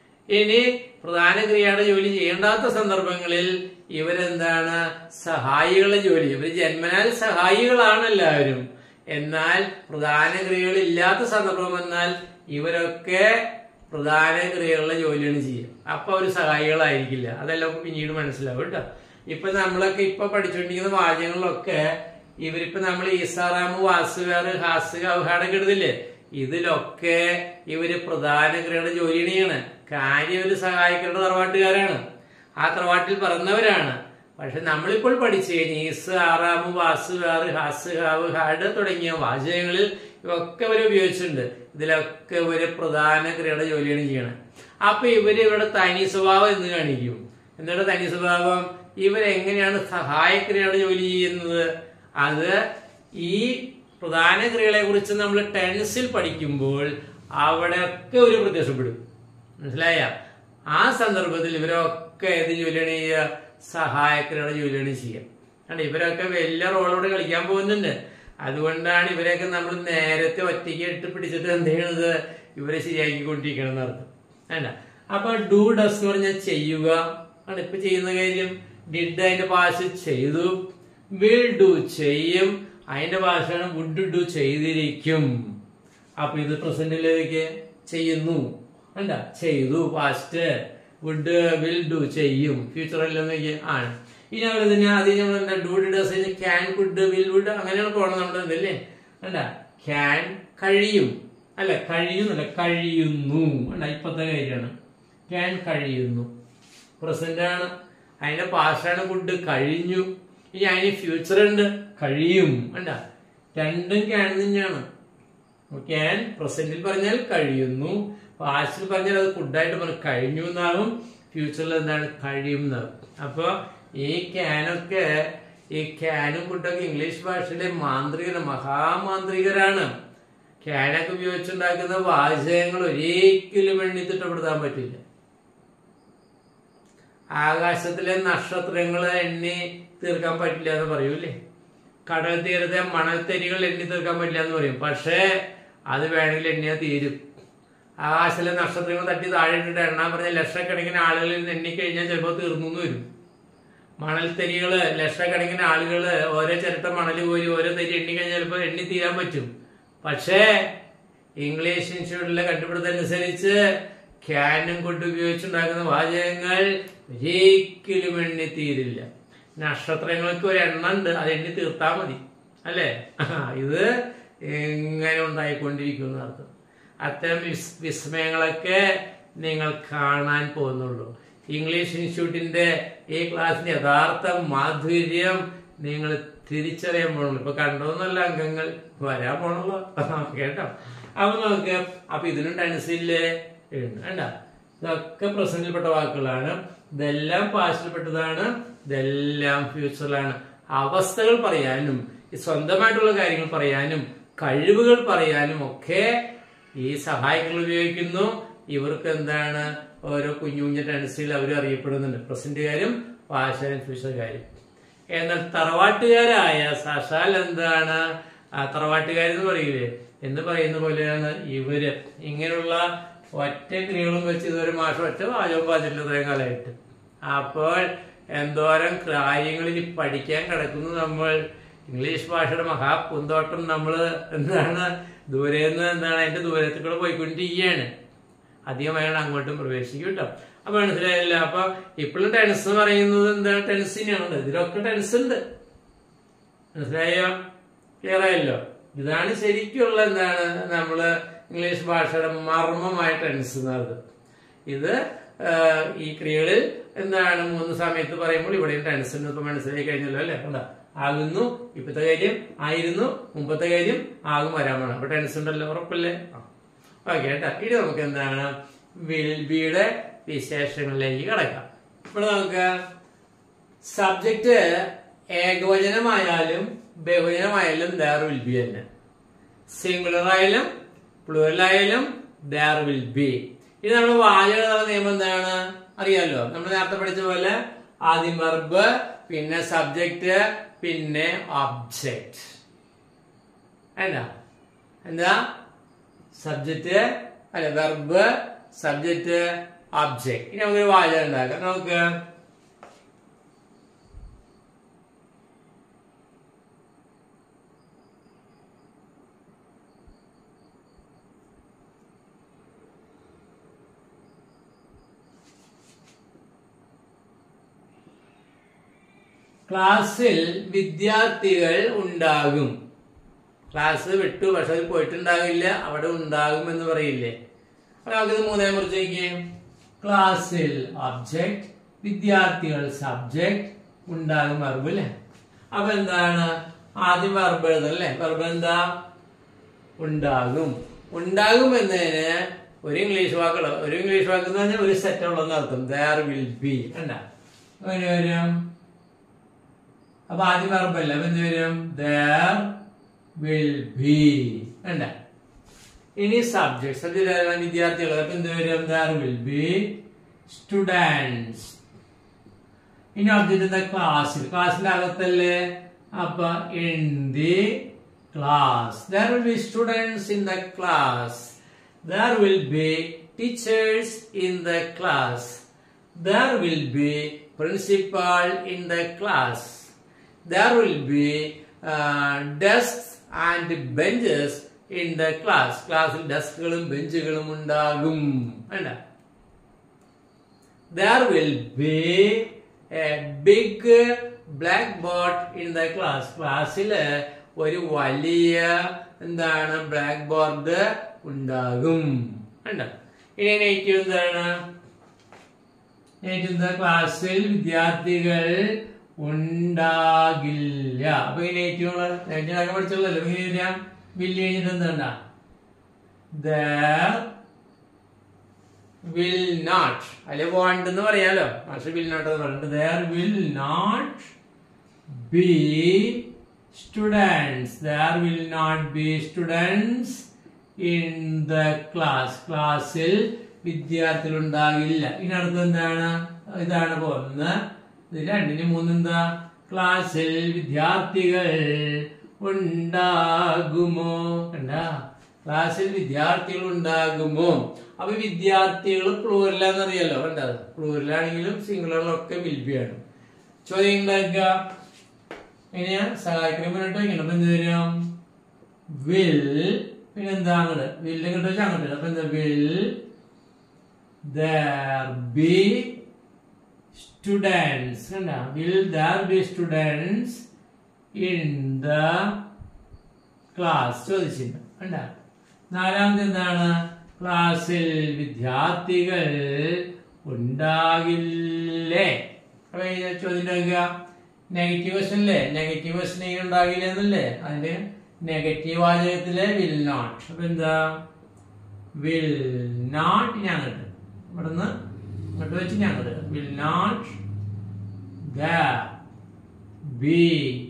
ഇനി പ്രധാന ക്രിയയുടെ ജോലി ചെയ്യേണ്ടാത്ത സന്ദർഭങ്ങളിൽ ഇവരെന്താണ് സഹായികളുടെ ജോലി ഇവർ ജന്മനാൽ സഹായികളാണ് എല്ലാവരും എന്നാൽ പ്രധാന ക്രിയകൾ ഇല്ലാത്ത സന്ദർഭം വന്നാൽ ഇവരൊക്കെ പ്രധാന ക്രിയകളുടെ ജോലിയാണ് ചെയ്യുക അപ്പൊ അവർ സഹായികളായിരിക്കില്ല അതെല്ലാം പിന്നീട് മനസ്സിലാവും കേട്ടോ ഇപ്പൊ നമ്മളൊക്കെ ഇപ്പൊ പഠിച്ചുകൊണ്ടിരിക്കുന്ന വാചകങ്ങളിലൊക്കെ ഇവരിപ്പോ നമ്മൾ ഈസാറാമ് വാസുകാർ ഹാസ് ഹൗഹാടൊക്കെ ഇടുന്നില്ലേ ഇതിലൊക്കെ ഇവര് പ്രധാന ക്രിയയുടെ ജോലിയാണ് ചെയ്യണേ കാര്യം ഇവര് സഹായിക്കേണ്ട തറവാട്ടുകാരാണ് ആ തറവാട്ടിൽ പറഞ്ഞവരാണ് പക്ഷെ നമ്മളിപ്പോൾ പഠിച്ചു കഴിഞ്ഞാൽ is are am was were has have had തുടങ്ങിയ വാചകങ്ങളിൽ ഇവയൊക്കെ ഇവര് ഉപയോഗിച്ചിട്ടുണ്ട് ഇതിലൊക്കെ ഇവര് പ്രധാന ക്രിയയുടെ ജോലിയാണ് ചെയ്യണത് അപ്പൊ ഇവര് ഇവിടെ തനി സ്വഭാവം എന്ന് കാണിക്കും എന്താണ് തനി സ്വഭാവം ഇവരെങ്ങനെയാണ് സഹായക്രിയയുടെ ജോലി ചെയ്യുന്നത് അത് ഈ പ്രധാന ക്രിയകളെ കുറിച്ച് നമ്മൾ ടെൻസിൽ പഠിക്കുമ്പോൾ അവിടെയൊക്കെ ഒരു പ്രത്യക്ഷപ്പെടും മനസ്സിലായ ആ സന്ദർഭത്തിൽ ഇവരൊക്കെ ഏത് ജോലിയാണ് ചെയ്യുക സഹായക്രിയയുടെ ജോലിയാണ് ചെയ്യുക കാരണം ഇവരൊക്കെ വലിയ റോളോട് കളിക്കാൻ പോകുന്നുണ്ട് അതുകൊണ്ടാണ് ഇവരെയൊക്കെ നമ്മൾ നേരത്തെ ഒറ്റയ്ക്ക് ഇട്ട് പിടിച്ചിട്ട് എന്ത് ചെയ്യണത് ഇവരെ ശരിയാക്കിക്കൊണ്ടിരിക്കണം എന്നർത്ഥം വേണ്ട അപ്പൊ ഡു ഡസ് എന്ന് പറഞ്ഞാൽ ചെയ്യുക ആണ് ഇപ്പൊ ചെയ്യുന്ന കാര്യം ഡിഡ് അതിന്റെ ഭാഷ ചെയ്തു വിൽ ഡു ചെയ്യും അതിന്റെ ഭാഷയാണ് വുഡ് ഡു ചെയ്തിരിക്കും അപ്പൊ ഇത് പ്രസന്റിലേക്ക് ചെയ്യുന്നു അല്ല ചെയ്തു പാസ്റ്റ് വുഡ് വിൽ ഡു ചെയ്യും ഫ്യൂച്ചറിലെന്നൊക്കെ ആണ് ഇനി നമ്മൾ ഇതിനെ അത് നമ്മൾ എന്താ do does can could will would അങ്ങനെയാണ് പോകണം നമ്മുടെ ഇതല്ലേ അല്ല ക്യാൻ കഴിയും അല്ല കഴിയുന്നല്ല കഴിയുന്നു അല്ല ഇപ്പത്തെ കാര്യമാണ് ക്യാൻ കഴിയുന്നു പ്രസന്റ് ആണ് അതിന്റെ പാസ്റ്റാണ് കുഡ് കഴിഞ്ഞു ഇനി അതിന് ഫ്യൂച്ചർ ഉണ്ട് കഴിയും അല്ല രണ്ടും ക്യാൻ തന്നെയാണ് ക്യാൻ പ്രസന്റിൽ പറഞ്ഞാൽ കഴിയുന്നു പാസ്റ്റിൽ പറഞ്ഞാൽ അത് കുഡായിട്ട് പറഞ്ഞു കഴിഞ്ഞു എന്നാകും ഫ്യൂച്ചറിൽ എന്താണ് കഴിയും എന്നാകും അപ്പൊ ഈ ക്യാനൊക്കെ ഈ ക്യാനും കുഡൊക്കെ ഇംഗ്ലീഷ് ഭാഷയിലെ മാന്ത്രികര മഹാമാന്ത്രികരാണ് ക്യാനൊക്കെ ഉപയോഗിച്ചുണ്ടാക്കുന്ന വാചകങ്ങൾ ഒരിക്കലും എണ്ണി തിട്ടപ്പെടുത്താൻ പറ്റില്ല ആകാശത്തിലെ നക്ഷത്രങ്ങൾ എണ്ണി തീർക്കാൻ പറ്റില്ല എന്ന് പറയൂലേ കടൽ തീരത്തെ മണൽത്തരികൾ എണ്ണി തീർക്കാൻ പറ്റില്ല എന്ന് പറയും പക്ഷേ അത് വേണമെങ്കിൽ എണ്ണിയാൽ തീരും ആകാശത്തിലെ നക്ഷത്രങ്ങൾ തട്ടി താഴെ ഇട്ടിട്ട് എണ്ണാൻ പറഞ്ഞ ലക്ഷക്കണക്കിന് ആളുകളിൽ നിന്ന് എണ്ണിക്കഴിഞ്ഞാൽ ചിലപ്പോൾ തീർന്നു എന്ന് വരും മണൽത്തരികള് ലക്ഷക്കണക്കിന് ആളുകള് ഓരോ ചിരട്ട മണൽ പോയി ഓരോ തരി എണ്ണി കഴിഞ്ഞാൽ ചിലപ്പോൾ എണ്ണി തീരാൻ പറ്റും പക്ഷേ ഇംഗ്ലീഷ് ഇൻസ്റ്റിറ്റ്യൂട്ടിലെ കണ്ടുപിടുത്തനുസരിച്ച് ക്യാനും കൊണ്ട് ഉപയോഗിച്ചുണ്ടാക്കുന്ന വാചകങ്ങൾ ഒരിക്കലും എണ്ണി തീരില്ല നക്ഷത്രങ്ങൾക്ക് ഒരു എണ്ണ ഉണ്ട് അത് എണ്ണി തീർത്താൽ മതി അല്ലേ ഇത് എങ്ങനെ ഉണ്ടായിക്കൊണ്ടിരിക്കും അർത്ഥം അത്തരം വിസ് വിസ്മയങ്ങളൊക്കെ നിങ്ങൾ കാണാൻ പോകുന്നുള്ളൂ ഇംഗ്ലീഷ് ഇൻസ്റ്റിറ്റ്യൂട്ടിന്റെ ഈ ക്ലാസ്സിന്റെ യഥാർത്ഥ മാധുര്യം നിങ്ങൾ തിരിച്ചറിയാൻ പോകണല്ലോ ഇപ്പൊ കണ്ടോന്നല്ല അംഗങ്ങൾ വരാൻ പോണല്ലോ കേട്ടോ അപ്പൊ നമുക്ക് അപ്പൊ ഇതിനും ടെൻസില്ലേ വേണ്ട ഇതൊക്കെ പ്രസന്റിൽപ്പെട്ട വാക്കുകളാണ് ഇതെല്ലാം പാസ്റ്റിൽപ്പെട്ടതാണ് ഇതെല്ലാം ഫ്യൂച്ചറിലാണ് അവസ്ഥകൾ പറയാനും ഈ സ്വന്തമായിട്ടുള്ള കാര്യങ്ങൾ പറയാനും കഴിവുകൾ പറയാനും ഒക്കെ ഈ സഹായങ്ങൾ ഉപയോഗിക്കുന്നു ഇവർക്ക് എന്താണ് ഓരോ കുഞ്ഞു കുഞ്ഞു ടെൻസിൽ അവർ അറിയപ്പെടുന്നുണ്ട് പ്രസന്റ് കാര്യം പാഷൻ ഫ്യൂച്ചർ കാര്യം എന്നാൽ തറവാട്ടുകാരായ സഷാൽ എന്താണ് ആ തറവാട്ടുകാരെന്ന് പറയില്ലേ എന്ന് പറയുന്ന പോലെയാണ് ഇവര് ഇങ്ങനെയുള്ള ഒറ്റ ക്രിയകളും വെച്ച് ഇതുവരെ മാഷം ഒറ്റ വാചകം പാചില്ല ഇത്രയും കാലമായിട്ട് അപ്പോൾ എന്തോരം കാര്യങ്ങളിൽ പഠിക്കാൻ കിടക്കുന്നു നമ്മൾ ഇംഗ്ലീഷ് ഭാഷയുടെ മഹാപൂന്തോട്ടം നമ്മൾ എന്താണ് ദൂരേന്ന് എന്താണ് അതിന്റെ ദൂരത്തിൽ കൂടെ പോയിക്കൊണ്ടിരിക്കുകയാണ് അധികം വേണം അങ്ങോട്ടും പ്രവേശിക്കും കേട്ടോ അപ്പൊ മനസ്സിലായില്ല അപ്പൊ ഇപ്പോഴും ടെൻസ് എന്ന് പറയുന്നത് എന്താണ് ടെൻസിനെയാണ് ഇതിലൊക്കെ ടെൻസ് ഉണ്ട് മനസ്സിലായോ ക്ലിയർ ആയല്ലോ ഇതാണ് ശരിക്കുള്ള എന്താണ് നമ്മള് ഇംഗ്ലീഷ് ഭാഷയുടെ മർമ്മമായ ടെൻസ് എന്നത് ഇത് ആ, ഈ ക്രിയകളിൽ എന്താണ് മൂന്ന് സമയത്ത് പറയുമ്പോൾ ഇവിടെയും ടെൻസ് എന്ന് ഇപ്പൊ മനസ്സിലായി കഴിഞ്ഞല്ലോ അല്ലെ കണ്ട ആകുന്നു ഇപ്പത്തെ കാര്യം ആയിരുന്നു മുമ്പത്തെ കാര്യം ആകും വരാൻ വേണം അപ്പൊ ടെൻസ് ഉണ്ടല്ലോ ഉറപ്പല്ലേ ഓക്കെ കേട്ടാ ഇനി നമുക്ക് എന്താണ് വിൽ ബിയുടെ വിശേഷങ്ങളിലേക്ക് കിടക്കാം ഇവിടെ നമുക്ക് സബ്ജക്റ്റ് ഏകവചനമായാലും ബഹുവചനമായാലും ദർ വിൽ ബി തന്നെ സിംഗുലർ ആയാലും പ്ലൂറൽ ആയാലും ദർ വിൽ ബി ഇത് നമ്മൾ വാചക നിയമം എന്താണ് അറിയാലോ നമ്മൾ നേരത്തെ പഠിച്ച പോലെ ആദ്യം വെർബ് പിന്നെ സബ്ജക്റ്റ് പിന്നെ ഒബ്ജക്റ്റ് എന്താ എന്താ സബ്ജക്റ്റ് അല്ല വെർബ് സബ്ജക്റ്റ് ഒബ്ജക്റ്റ് ഇനി നമുക്കൊരു വാചകം ഉണ്ടാക്കാം നമുക്ക് ക്ലാസ്സിൽ വിദ്യാർത്ഥികൾ ഉണ്ടാകും ക്ലാസ് വിട്ടു പക്ഷെ അത് പോയിട്ടുണ്ടാകില്ല അവിടെ ഉണ്ടാകും എന്ന് പറയില്ലേ അപ്പൊ നമുക്കിത് മൂന്നേ കുറിച്ചേക്ക് ക്ലാസ്സിൽ ഒബ്ജക്ട് വിദ്യാർത്ഥികൾ സബ്ജക്ട് ഉണ്ടാകും വെർബ് അല്ലേ അപ്പൊ എന്താണ് ആദ്യം വെർബ് എഴുതല്ലേ വെർബ് എന്താ ഉണ്ടാകും ഉണ്ടാകും എന്നതിന് ഒരു ഇംഗ്ലീഷ് വാക്കുകൾ ഒരു ഇംഗ്ലീഷ് വാക്ക് എന്ന് പറഞ്ഞാൽ ഒരു സെറ്റ് ഉള്ളതെന്ന് അർത്ഥം ദർ വിൽ ബി കണ്ട അങ്ങനെ വരും അപ്പൊ ആദ്യം വെർബല്ല അപ്പൊ എന്ത് വരും ദർ വിൽ ബി കണ്ട ഇനി സബ്ജക്ട് സബ്ജക്ട് വിദ്യാർത്ഥികൾ അപ്പൊ എന്ത് വരും ദർ വിൽ ബി സ്റ്റുഡൻസ് ഇനി ഒബ്ജക്ട് എന്താ ക്ലാസ്സിൽ ക്ലാസ്സിന്റെ അകത്തല്ലേ അപ്പൊ in the class there will be students in the class there will be teachers in the class there will be principal in the class there will be uh, desks and benches in the class ക്ലാസ്സിൽ ഡെസ്കുകളും ബെഞ്ചുകളും ഉണ്ടാകും വേണ്ട there will be a big blackboard in the class ക്ലാസ്സിൽ ഒരു വലിയ എന്താണ് black board ഉണ്ടാകും വേണ്ട ഇനി നെഗറ്റീവ് എന്താണ് നെഗറ്റീവ് ക്ലാസ്സിൽ വിദ്യാർത്ഥികൾ ഉണ്ടാകില്ല അപ്പൊ ഈ നെഗറ്റീവ് നെഗറ്റീവ് പഠിച്ചല്ലോ ഇങ്ങനെ വരാം വില്ല് കഴിഞ്ഞിട്ട് എന്താ വിൽ നോട്ട് അല്ലെ വാണ്ട് എന്ന് പറയാലോ പക്ഷെ വിൽ നോട്ട് എന്ന് പറഞ്ഞിട്ട് there will not be students there will not be students in the class ക്ലാസ്സിൽ വിദ്യാർത്ഥികൾ ഉണ്ടാകില്ല ഇനി അടുത്ത് എന്താണ് ഇതാണ് ഇപ്പൊ ഒന്ന് ഇത് രണ്ടിന് മൂന്നെന്താ ക്ലാസ്സിൽ വിദ്യാർത്ഥികൾ ഉണ്ടാകുമോ കണ്ട ക്ലാസ്സിൽ വിദ്യാർത്ഥികൾ ഉണ്ടാകുമോ അപ്പൊ വിദ്യാർത്ഥികൾ പ്ലൂരലാന്നറിയാലോ കണ്ട പ്ലൂരലാണെങ്കിലും സിംഗുലറിലൊക്കെ വിൽബിയാണ് ചോദ്യം ഉണ്ടാക്കുക എങ്ങനെയാ സഹായിക്കുന്ന മുന്നോട്ട് ഇങ്ങനെ അപ്പൊ എന്ത് വരും വിൽ പിന്നെ എന്താ അങ്ങോട്ട് വില്ല് ഇങ്ങോട്ട് വെച്ചാൽ അങ്ങോട്ട് അപ്പൊ എന്താ വിൽ there be students കണ്ട will there be students in the class ചോദിച്ചിട്ടുണ്ട് കണ്ട നാലാമത് എന്താണ് ക്ലാസ്സിൽ വിദ്യാർത്ഥികൾ ഉണ്ടാകില്ലേ അപ്പൊ ഈ ചോദ്യം ഉണ്ടാക്കുക നെഗറ്റീവ് ക്വസ്റ്റൻ അല്ലേ നെഗറ്റീവ് ക്വസ്റ്റൻ ഉണ്ടാകില്ല എന്നല്ലേ അതിന്റെ നെഗറ്റീവ് വാചകത്തിലെ വിൽ നോട്ട് അപ്പൊ എന്താ വിൽ നോട്ട് ഞാൻ അങ്ങോട്ട് ഇവിടുന്ന് ഇങ്ങോട്ട് വെച്ച് ഞാൻ അങ്ങോട്ട് will not the be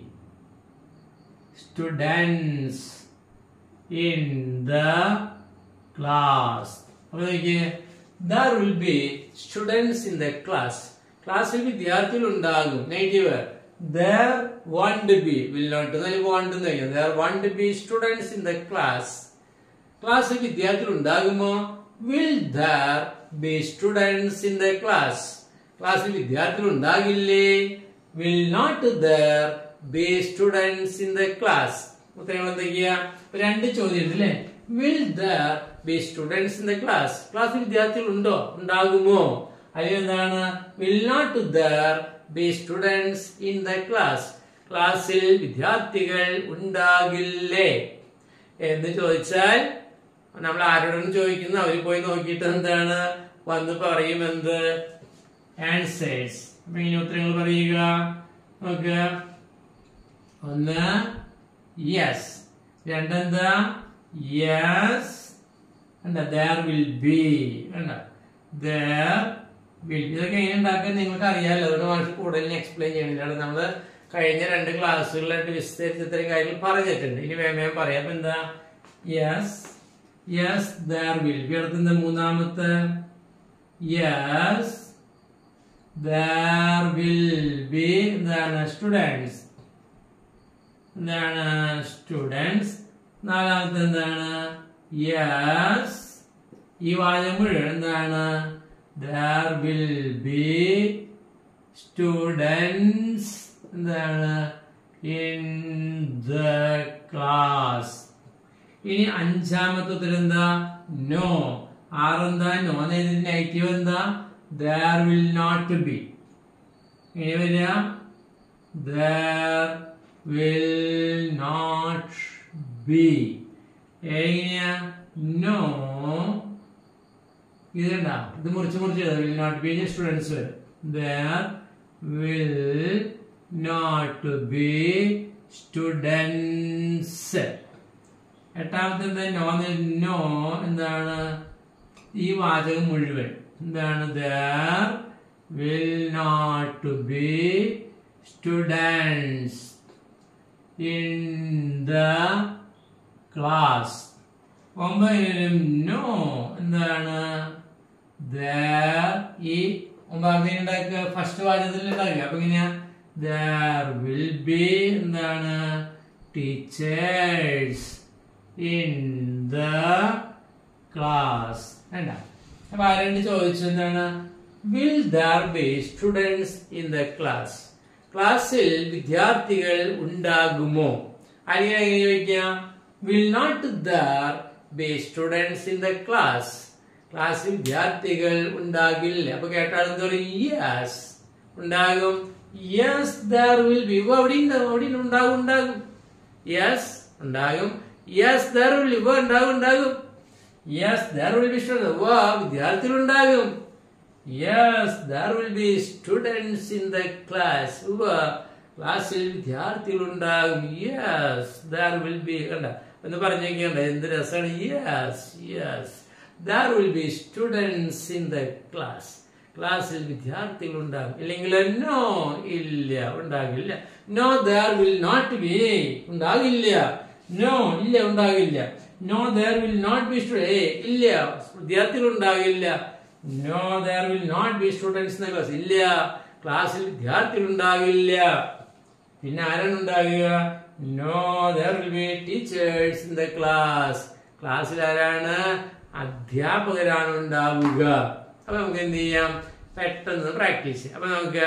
students in the class അപ്പൊ നോക്കിയേ there will be students in the class ക്ലാസ്സിൽ വിദ്യാർത്ഥികൾ ഉണ്ടാകും negative there won't be will not എന്നാൽ വണ്ട് എന്ന് കഴിയും there won't be students in the class ക്ലാസ്സിൽ വിദ്യാർത്ഥികൾ ഉണ്ടാകുമോ will there be students in the class ക്ലാസ്സിൽ വിദ്യാർത്ഥികൾ ഉണ്ടാകില്ലേ will not there be students in the class ഉത്തരങ്ങൾ എന്തൊക്കെയാ ഇപ്പൊ രണ്ട് ചോദ്യം ഉണ്ട് അല്ലേ will there be students in the class ക്ലാസ്സിൽ വിദ്യാർത്ഥികൾ ഉണ്ടോ ഉണ്ടാകുമോ അല്ലെങ്കിൽ എന്താണ് will not there be students in the class ക്ലാസ്സിൽ വിദ്യാർത്ഥികൾ ഉണ്ടാകില്ലേ എന്ന് ചോദിച്ചാൽ നമ്മൾ ആരോടാണ് ചോദിക്കുന്നത് അവർ പോയി നോക്കിയിട്ട് എന്താണ് വന്ന് പറയും എന്ത് ആൻസേഴ്സ് അപ്പൊ ഇങ്ങനെ ഉത്തരങ്ങൾ പറയുക നോക്കുക ഒന്ന് യെസ് രണ്ടെന്താ യെസ് എന്താ ദർ വിൽ ബി കണ്ട ദർ വിൽ ഇതൊക്കെ എങ്ങനെ ഉണ്ടാക്കാൻ നിങ്ങൾക്ക് അറിയാമല്ലോ അതുകൊണ്ട് മാഷ് കൂടുതൽ എക്സ്പ്ലെയിൻ ചെയ്യണില്ല നമ്മൾ കഴിഞ്ഞ രണ്ട് ക്ലാസ്സുകളിലായിട്ട് വിസ്തരിച്ച് ഇത്രയും കാര്യങ്ങൾ പറഞ്ഞിട്ടുണ്ട് ഇനി വേഗം വേഗം പറയാം അപ്പൊ എന്താ yes yes there will be അടുത്ത മൂന്നാമത്തെ യെസ് ദർ വിൽ ബി എന്താണ് സ്റ്റുഡൻസ് എന്താണ് സ്റ്റുഡൻസ് നാലാമത്തെ എന്താണ് യെസ് ഈ വാചകം മുഴുവൻ എന്താണ് ദർ വിൽ ബി സ്റ്റുഡൻസ് എന്താണ് ഇൻ ദ ക്ലാസ് ഇനി അഞ്ചാമത്തെ ഉത്തരം എന്താ നോ ആറെന്താ നോ എന്നതിന്റെ നെഗറ്റീവ് എന്താ ദർ വിൽ നോട്ട് ബി ഇനി വരിക ദർ വിൽ നോട്ട് ബി എങ്ങനെയാ നോ ഇതുണ്ട ഇത് മുറിച്ച് മുറിച്ച് വിൽ നോട്ട് ബി സ്റ്റുഡൻസ് വരും there will not be students എട്ടാമത്തെ എന്താ നോ നോ എന്താണ് ഈ വാചകം മുഴുവൻ എന്താണ് there will not be students in the class ഒമ്പതിനും നോ എന്താണ് ദർ ഈ ഒമ്പതാമത്തെ ഉണ്ടാക്കുക ഫസ്റ്റ് വാചകത്തിൽ ഉണ്ടാക്കുക അപ്പൊ ഇങ്ങനെയാ ദർ വിൽ ബി എന്താണ് ടീച്ചേഴ്സ് ഇൻ ദ ക്ലാസ് വേണ്ട അപ്പൊ ആരാണ്ട് ചോദിച്ചു എന്താണ് will there be students in the class ക്ലാസ്സിൽ വിദ്യാർത്ഥികൾ ഉണ്ടാകുമോ അല്ലെങ്കിൽ എങ്ങനെ ചോദിക്കാം will not there be students in the class ക്ലാസ്സിൽ വിദ്യാർത്ഥികൾ ഉണ്ടാകില്ല അപ്പൊ കേട്ടാൽ എന്താ പറയും യെസ് ഉണ്ടാകും യെസ് ദർ വിൽ ബി അവിടെ ഉണ്ടാകും അവിടെ ഉണ്ടാകും ഉണ്ടാകും യെസ് ഉണ്ടാകും യെസ് ദർ വിൽ ഇവ ഉണ്ടാകും ഉണ്ടാകും yes there will be students വാ വിദ്യാർത്ഥികൾ ഉണ്ടാകും yes there will be students in the class ക്ലാസ്സിൽ വിദ്യാർത്ഥികൾ ഉണ്ടാകും യെസ് ദർ വിൽ ബി കണ്ട എന്ന് പറഞ്ഞേക്കണ്ട എന്ത് രസമാണ് yes yes there will be students in the class ക്ലാസ്സിൽ വിദ്യാർത്ഥികൾ ഉണ്ടാകും ഇല്ലെങ്കിൽ നോ ഇല്ല ഉണ്ടാകില്ല no there will not be ഉണ്ടാകില്ല നോ ഇല്ല ഉണ്ടാകില്ല no there will not be students ഇല്ല വിദ്യാർത്ഥികൾ ഉണ്ടാകില്ല no there will not be students in class ഇല്ല ക്ലാസ്സിൽ വിദ്യാർത്ഥികൾ ഉണ്ടാകില്ല പിന്നെ ആരാണ് ഉണ്ടാകുക no there will be teachers in the class ക്ലാസ്സിൽ ആരാണ് അധ്യാപകരാണ് ഉണ്ടാവുക അപ്പൊ നമുക്ക് എന്ത് ചെയ്യാം പെട്ടെന്ന് പ്രാക്ടീസ് ചെയ്യാം അപ്പൊ നമുക്ക്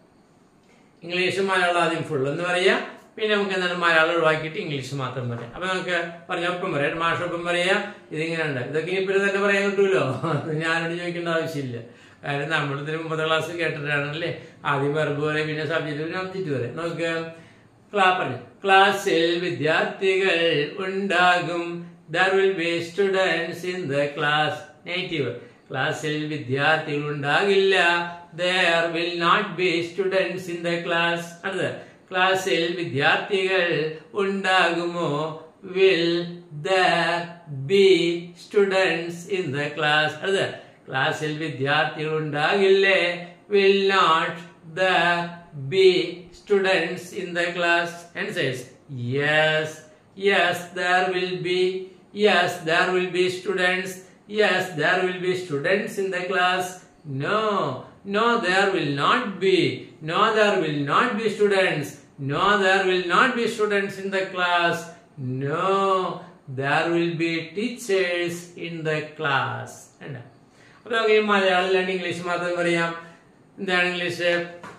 ഇംഗ്ലീഷ് മലയാളം ആദ്യം ഫുൾ എന്ന് പറയാം പിന്നെ നമുക്ക് എന്താണ് മലയാളം ഒഴിവാക്കിയിട്ട് ഇംഗ്ലീഷ് മാത്രം പറയാം അപ്പൊ നമുക്ക് പറഞ്ഞ ഒപ്പം പറയാം മാഷൊപ്പം പറയാ ഇതിങ്ങനെ ഉണ്ട് ഇതൊക്കെ ഇനി പിന്നെ തന്നെ പറയാൻ കിട്ടുമല്ലോ ഞാനോട് ചോദിക്കേണ്ട ആവശ്യമില്ല കാരണം നമ്മൾ ഇതിന് മുമ്പത്തെ ക്ലാസ് കേട്ടിട്ടാണല്ലേ ആദ്യം വെറുതെ പറയും പിന്നെ സബ്ജക്റ്റ് പിന്നെ ഒബ്ജക്റ്റ് പറയാം നമുക്ക് ക്ലാ പറഞ്ഞു ക്ലാസ്സിൽ വിദ്യാർത്ഥികൾ ഉണ്ടാകും there will be students in the class negative ക്ലാസ്സിൽ വിദ്യാർത്ഥികൾ ഉണ്ടാകില്ല there will not be students in the class അടുത്ത ക്ലാസ്സിൽ വിദ്യാർത്ഥികൾ ഉണ്ടാകുമോ will there be students in the class അടുത്ത ക്ലാസ്സിൽ വിദ്യാർത്ഥികൾ ഉണ്ടാകില്ലേ will not the be students in the class answers yes yes there will be yes there will be students yes there will be students in the class no no there will not B no there will not be students no there will not be students in the class no there will be teachers in the class എന്താ അപ്പൊ നമുക്ക് ഈ മലയാളം അല്ലാണ്ട് English മാത്രം പറയാം എന്താണ് English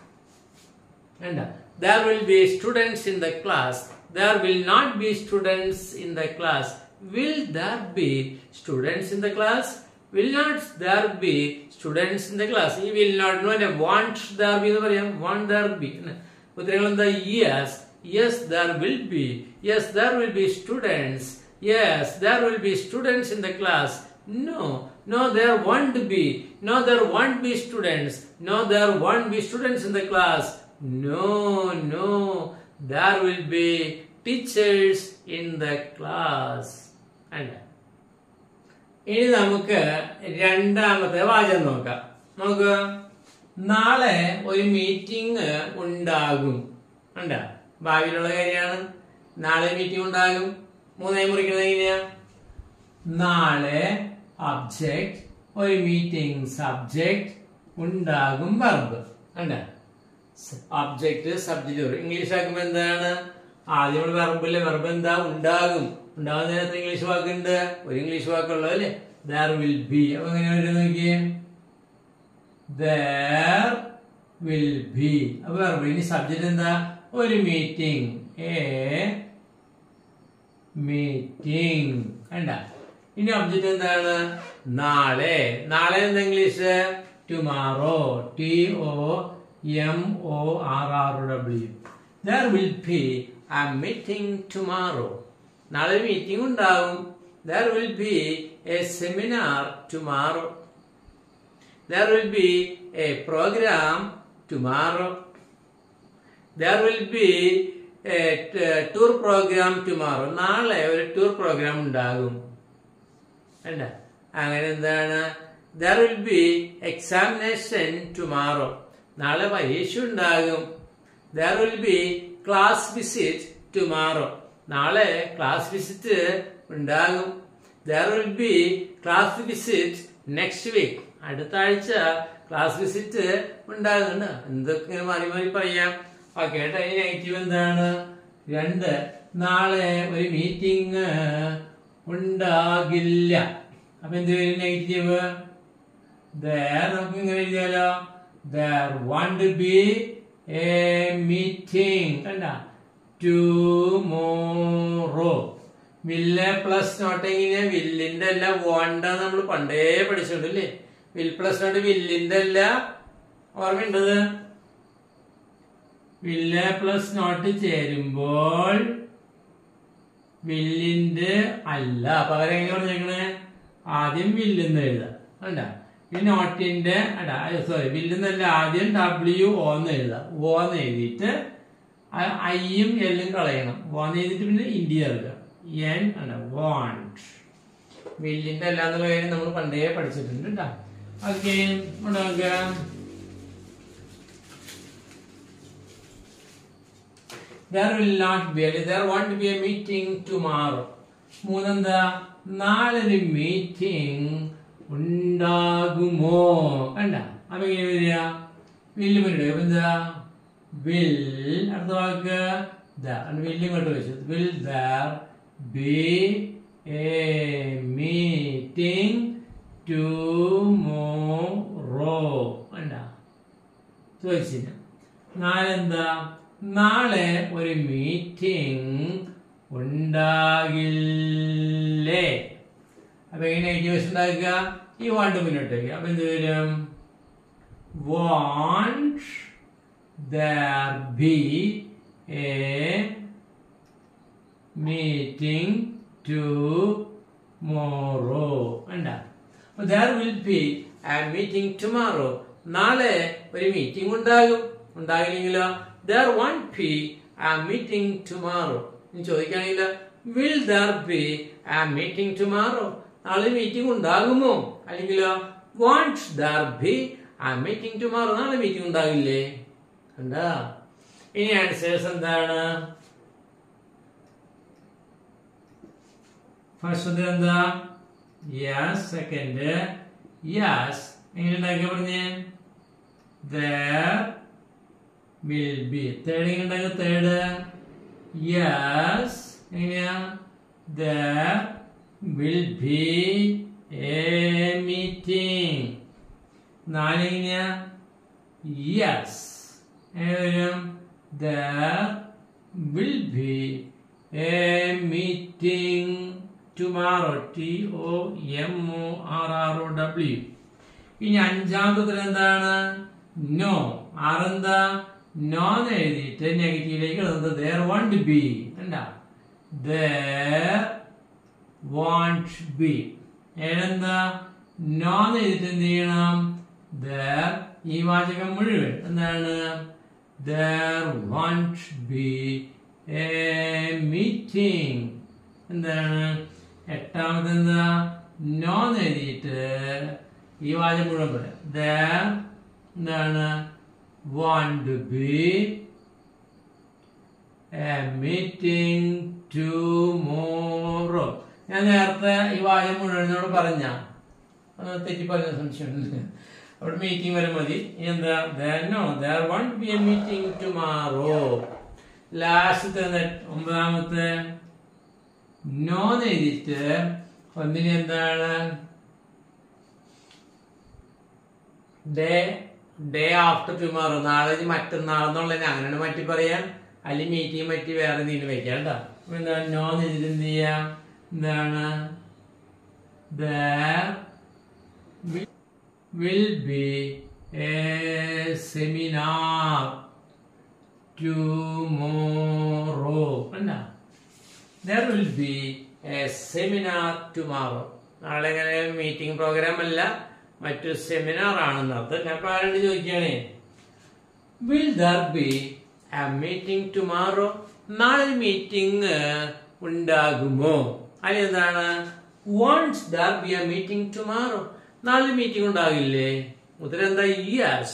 വേണ്ട there will be students in the class there will not be students in the class will there be students in the class will not there be students in the class ഈ will not അല്ലെ won't there be എന്ന് പറയാം won't there be ഉത്തരങ്ങൾ എന്താ yes yes there will be yes there will be students Yes, there will be students in the class. No, no, there won't be. No, there won't be students. No, there won't be students in the class. No, no, there will be teachers in the class. And ഇനി നമുക്ക് രണ്ടാമത്തെ വാചകം നോക്കാം നമുക്ക് നാളെ ഒരു meeting ഉണ്ടാകും ഉണ്ട ഭാവിയിലുള്ള കാര്യമാണ് നാളെ മീറ്റിംഗ് ഉണ്ടാകും മൂന്നായി മുറിക്കുന്നത് എങ്ങനെയാ നാളെ ഒബ്ജക്റ്റ് ഒരു മീറ്റിംഗ് സബ്ജക്റ്റ് ഉണ്ടാകും വെർബ് ഉണ്ട ഒബ്ജക്റ്റ് സബ്ജക്റ്റ് ഇംഗ്ലീഷ് ആക്കുമ്പോ എന്താണ് ആദ്യം നമ്മൾ വെർബില്ലേ വെർബ് എന്താ ഉണ്ടാകും ഉണ്ടാകുന്ന നേരത്തെ ഇംഗ്ലീഷ് വാക്കുണ്ട് ഒരു ഇംഗ്ലീഷ് വാക്കുള്ളൂ അല്ലേ ദർ വിൽ ബി അപ്പൊ എങ്ങനെ വരും നോക്കിയേ ദർ വിൽ ബി അപ്പൊ വെർബ് ഇനി സബ്ജക്റ്റ് എന്താ ഒരു മീറ്റിംഗ് എ മീറ്റിംഗ് കണ്ട ഇനി ഒബ്ജക്റ്റ് എന്താണ് നാളെ നാളെ എന്താ English tomorrow T O M O R R W there will be a meeting tomorrow. നാളെ മീറ്റിംഗ് ഉണ്ടാവും there will be a seminar tomorrow there will be a programme tomorrow there will be a tour programme tomorrow നാളെ ഒരു tour programme ഉണ്ടാകും വേണ്ട അങ്ങനെ എന്താണ് there will be examination tomorrow നാളെ പരീക്ഷ ഉണ്ടാകും there will be class visit tomorrow നാളെ ക്ലാസ് വിസിറ്റ് ഉണ്ടാകും there will be class visit next week അടുത്ത ആഴ്ച ക്ലാസ് വിസിറ്റ് ഉണ്ടാകുന്നുണ്ട് എന്തൊക്കെ ഇങ്ങനെ മാറി മാറി പറയാം ഓക്കെ കേട്ടോ ഈ നെഗറ്റീവ് എന്താണ് രണ്ട് നാളെ ഒരു മീറ്റിംഗ് ഉണ്ടാകില്ല അപ്പൊ എന്ത് വരും നെഗറ്റീവ് there നമുക്ക് ഇങ്ങനെ എഴുതിയാലോ there won't be a meeting കണ്ട tomorrow വില്ല് പ്ലസ് നോട്ട് എങ്ങനെ വില്ലിന്റെ അല്ല വോണ്ട നമ്മൾ പണ്ടേ പഠിച്ചിട്ടുണ്ട് അല്ലേ വിൽ പ്ലസ് നോട്ട് വില്ലിന്റെ അല്ല ഓർമ്മയുണ്ടത് വില്ല് പ്ലസ് നോട്ട് ചേരുമ്പോൾ വില്ലിന്റെ അല്ല പകരം എങ്ങനെ പറഞ്ഞേക്കണേ ആദ്യം വില്ലെന്ന് എഴുതാം കണ്ട ഈ നോട്ടിന്റെ അടാ സോറി വില്ലെന്നല്ല ആദ്യം ഡബ്ല്യു ഓന്ന് എഴുതാം ഓന്ന് എഴുതിയിട്ട് ഐയും എല്ലും കളയണം ഓന്ന് എഴുതിയിട്ട് പിന്നെ ഇന്ത്യ എഴുതാം എൻ അല്ല വോണ്ട് വില്ലിന്റെ അല്ല എന്നുള്ള കാര്യം നമ്മൾ പണ്ടേ പഠിച്ചിട്ടുണ്ട് കേട്ടോ ഓക്കെ നോക്കാം there will not be അല്ലെങ്കിൽ there won't be a meeting tomorrow മൂന്നെന്താ നാളൊരു മീറ്റിംഗ് ഉണ്ടാകുമോ കണ്ട അപ്പൊ എങ്ങനെ വരിക വില്ല് മുന്നിട്ട് അപ്പൊ എന്താ വിൽ അടുത്ത വാക്ക് വില്ല് ഇങ്ങോട്ട് വെച്ചു will there be a meeting tomorrow കണ്ട ചോദിച്ചില്ല നാലെന്താ നാളെ ഒരു മീറ്റിംഗ് ഉണ്ടാകില്ലേ അപ്പൊ എങ്ങനെ എഴുതി ഉണ്ടാക്കുക ഈ വാണ്ട് മുന്നോട്ട് വയ്ക്കുക അപ്പൊ എന്ത് വരും won't there be a meeting tomorrow കണ്ട അപ്പൊ there will be a meeting tomorrow നാളെ ഒരു മീറ്റിംഗ് ഉണ്ടാകും ഉണ്ടാകില്ലെങ്കിലോ there won't be a meeting tomorrow ഇനി ചോദിക്കുകയാണെങ്കിൽ will there be a meeting tomorrow നാളെ മീറ്റിംഗ് ഉണ്ടാകുമോ അല്ലെങ്കിലോ won't there be a meeting tomorrow നാളെ മീറ്റിംഗ് ഉണ്ടാകില്ലേ കണ്ടാ ഇനി ആൻസേഴ്സ് എന്താണ് ഫസ്റ്റ് എന്താ യെസ് സെക്കൻഡ് യെസ് എങ്ങനെ ഉണ്ടാക്കിയ പറഞ്ഞേ there will be തേർഡ് എങ്ങനെ ഉണ്ടാക്കുക തേർഡ് യെസ് എങ്ങനെയാ there will be a meeting നാല് എങ്ങനെയാ യെസ് എങ്ങനെ വരും there will be a meeting tomorrow T O M O R R O W ഇനി അഞ്ചാമത്തെ എന്താണ് നോ ആറെന്താ നോ എന്ന് എഴുതിയിട്ട് നെഗറ്റീവിലേക്ക് എഴുതുന്നത് ദേർ വണ്ട് ബി കണ്ട ദേർ വാണ്ട് ബി ഏതെന്താ നോ എന്ന് എഴുതിട്ട് എന്ത് ചെയ്യണം ദർ ഈ വാചകം മുഴുവൻ എന്താണ് there won't be a meeting എന്താണ് എട്ടാമത് എന്താ നോ എന്ന് എഴുതിയിട്ട് ഈ വാചകം മുഴുവൻ പറയാം ദർ എന്താണ് won't be a meeting tomorrow ഞാൻ നേരത്തെ ഈ വാചകം മുഴുവനോട് പറഞ്ഞ തെറ്റി പറഞ്ഞ സംശയമുണ്ട് അവിടെ മീറ്റിംഗ് വരെ മതി ഇനി എന്താ no there won't be a meeting tomorrow ലാസ്റ്റത്തെ ഒമ്പതാമത്തെ നോ എഴുതിയിട്ട് ഒന്നിന് എന്താണ് ഡേ ഡേ ആഫ്റ്റർ ടുമാറോ നാളെ ഇനി മറ്റന്നാൾ എന്നുള്ളതിന് അങ്ങനെയാണ് മാറ്റി പറയാൻ അല്ലെങ്കിൽ മീറ്റിംഗ് പറ്റി വേറെ എന്തെങ്കിലും വെക്കാം കേട്ടോ അപ്പൊ എന്താണ് നോ എഴുതിട്ട് എന്ത് ചെയ്യാം എന്താണ് there will be a seminar tomorrow കണ്ടാ there will be a seminar tomorrow നാളെ ഇങ്ങനെ മീറ്റിംഗ് പ്രോഗ്രാം അല്ല മറ്റൊരു സെമിനാർ ആണെന്ന് അർത്ഥം ഞാൻ ആരോട് ചോദിക്കുകയാണേ will there be a meeting tomorrow നാളെ മീറ്റിംഗ് ഉണ്ടാകുമോ അല്ലെങ്കിൽ എന്താണ് won't there be a meeting tomorrow നാളെ മീറ്റിംഗ് ഉണ്ടാകില്ലേ ഉത്തരം എന്താ യെസ്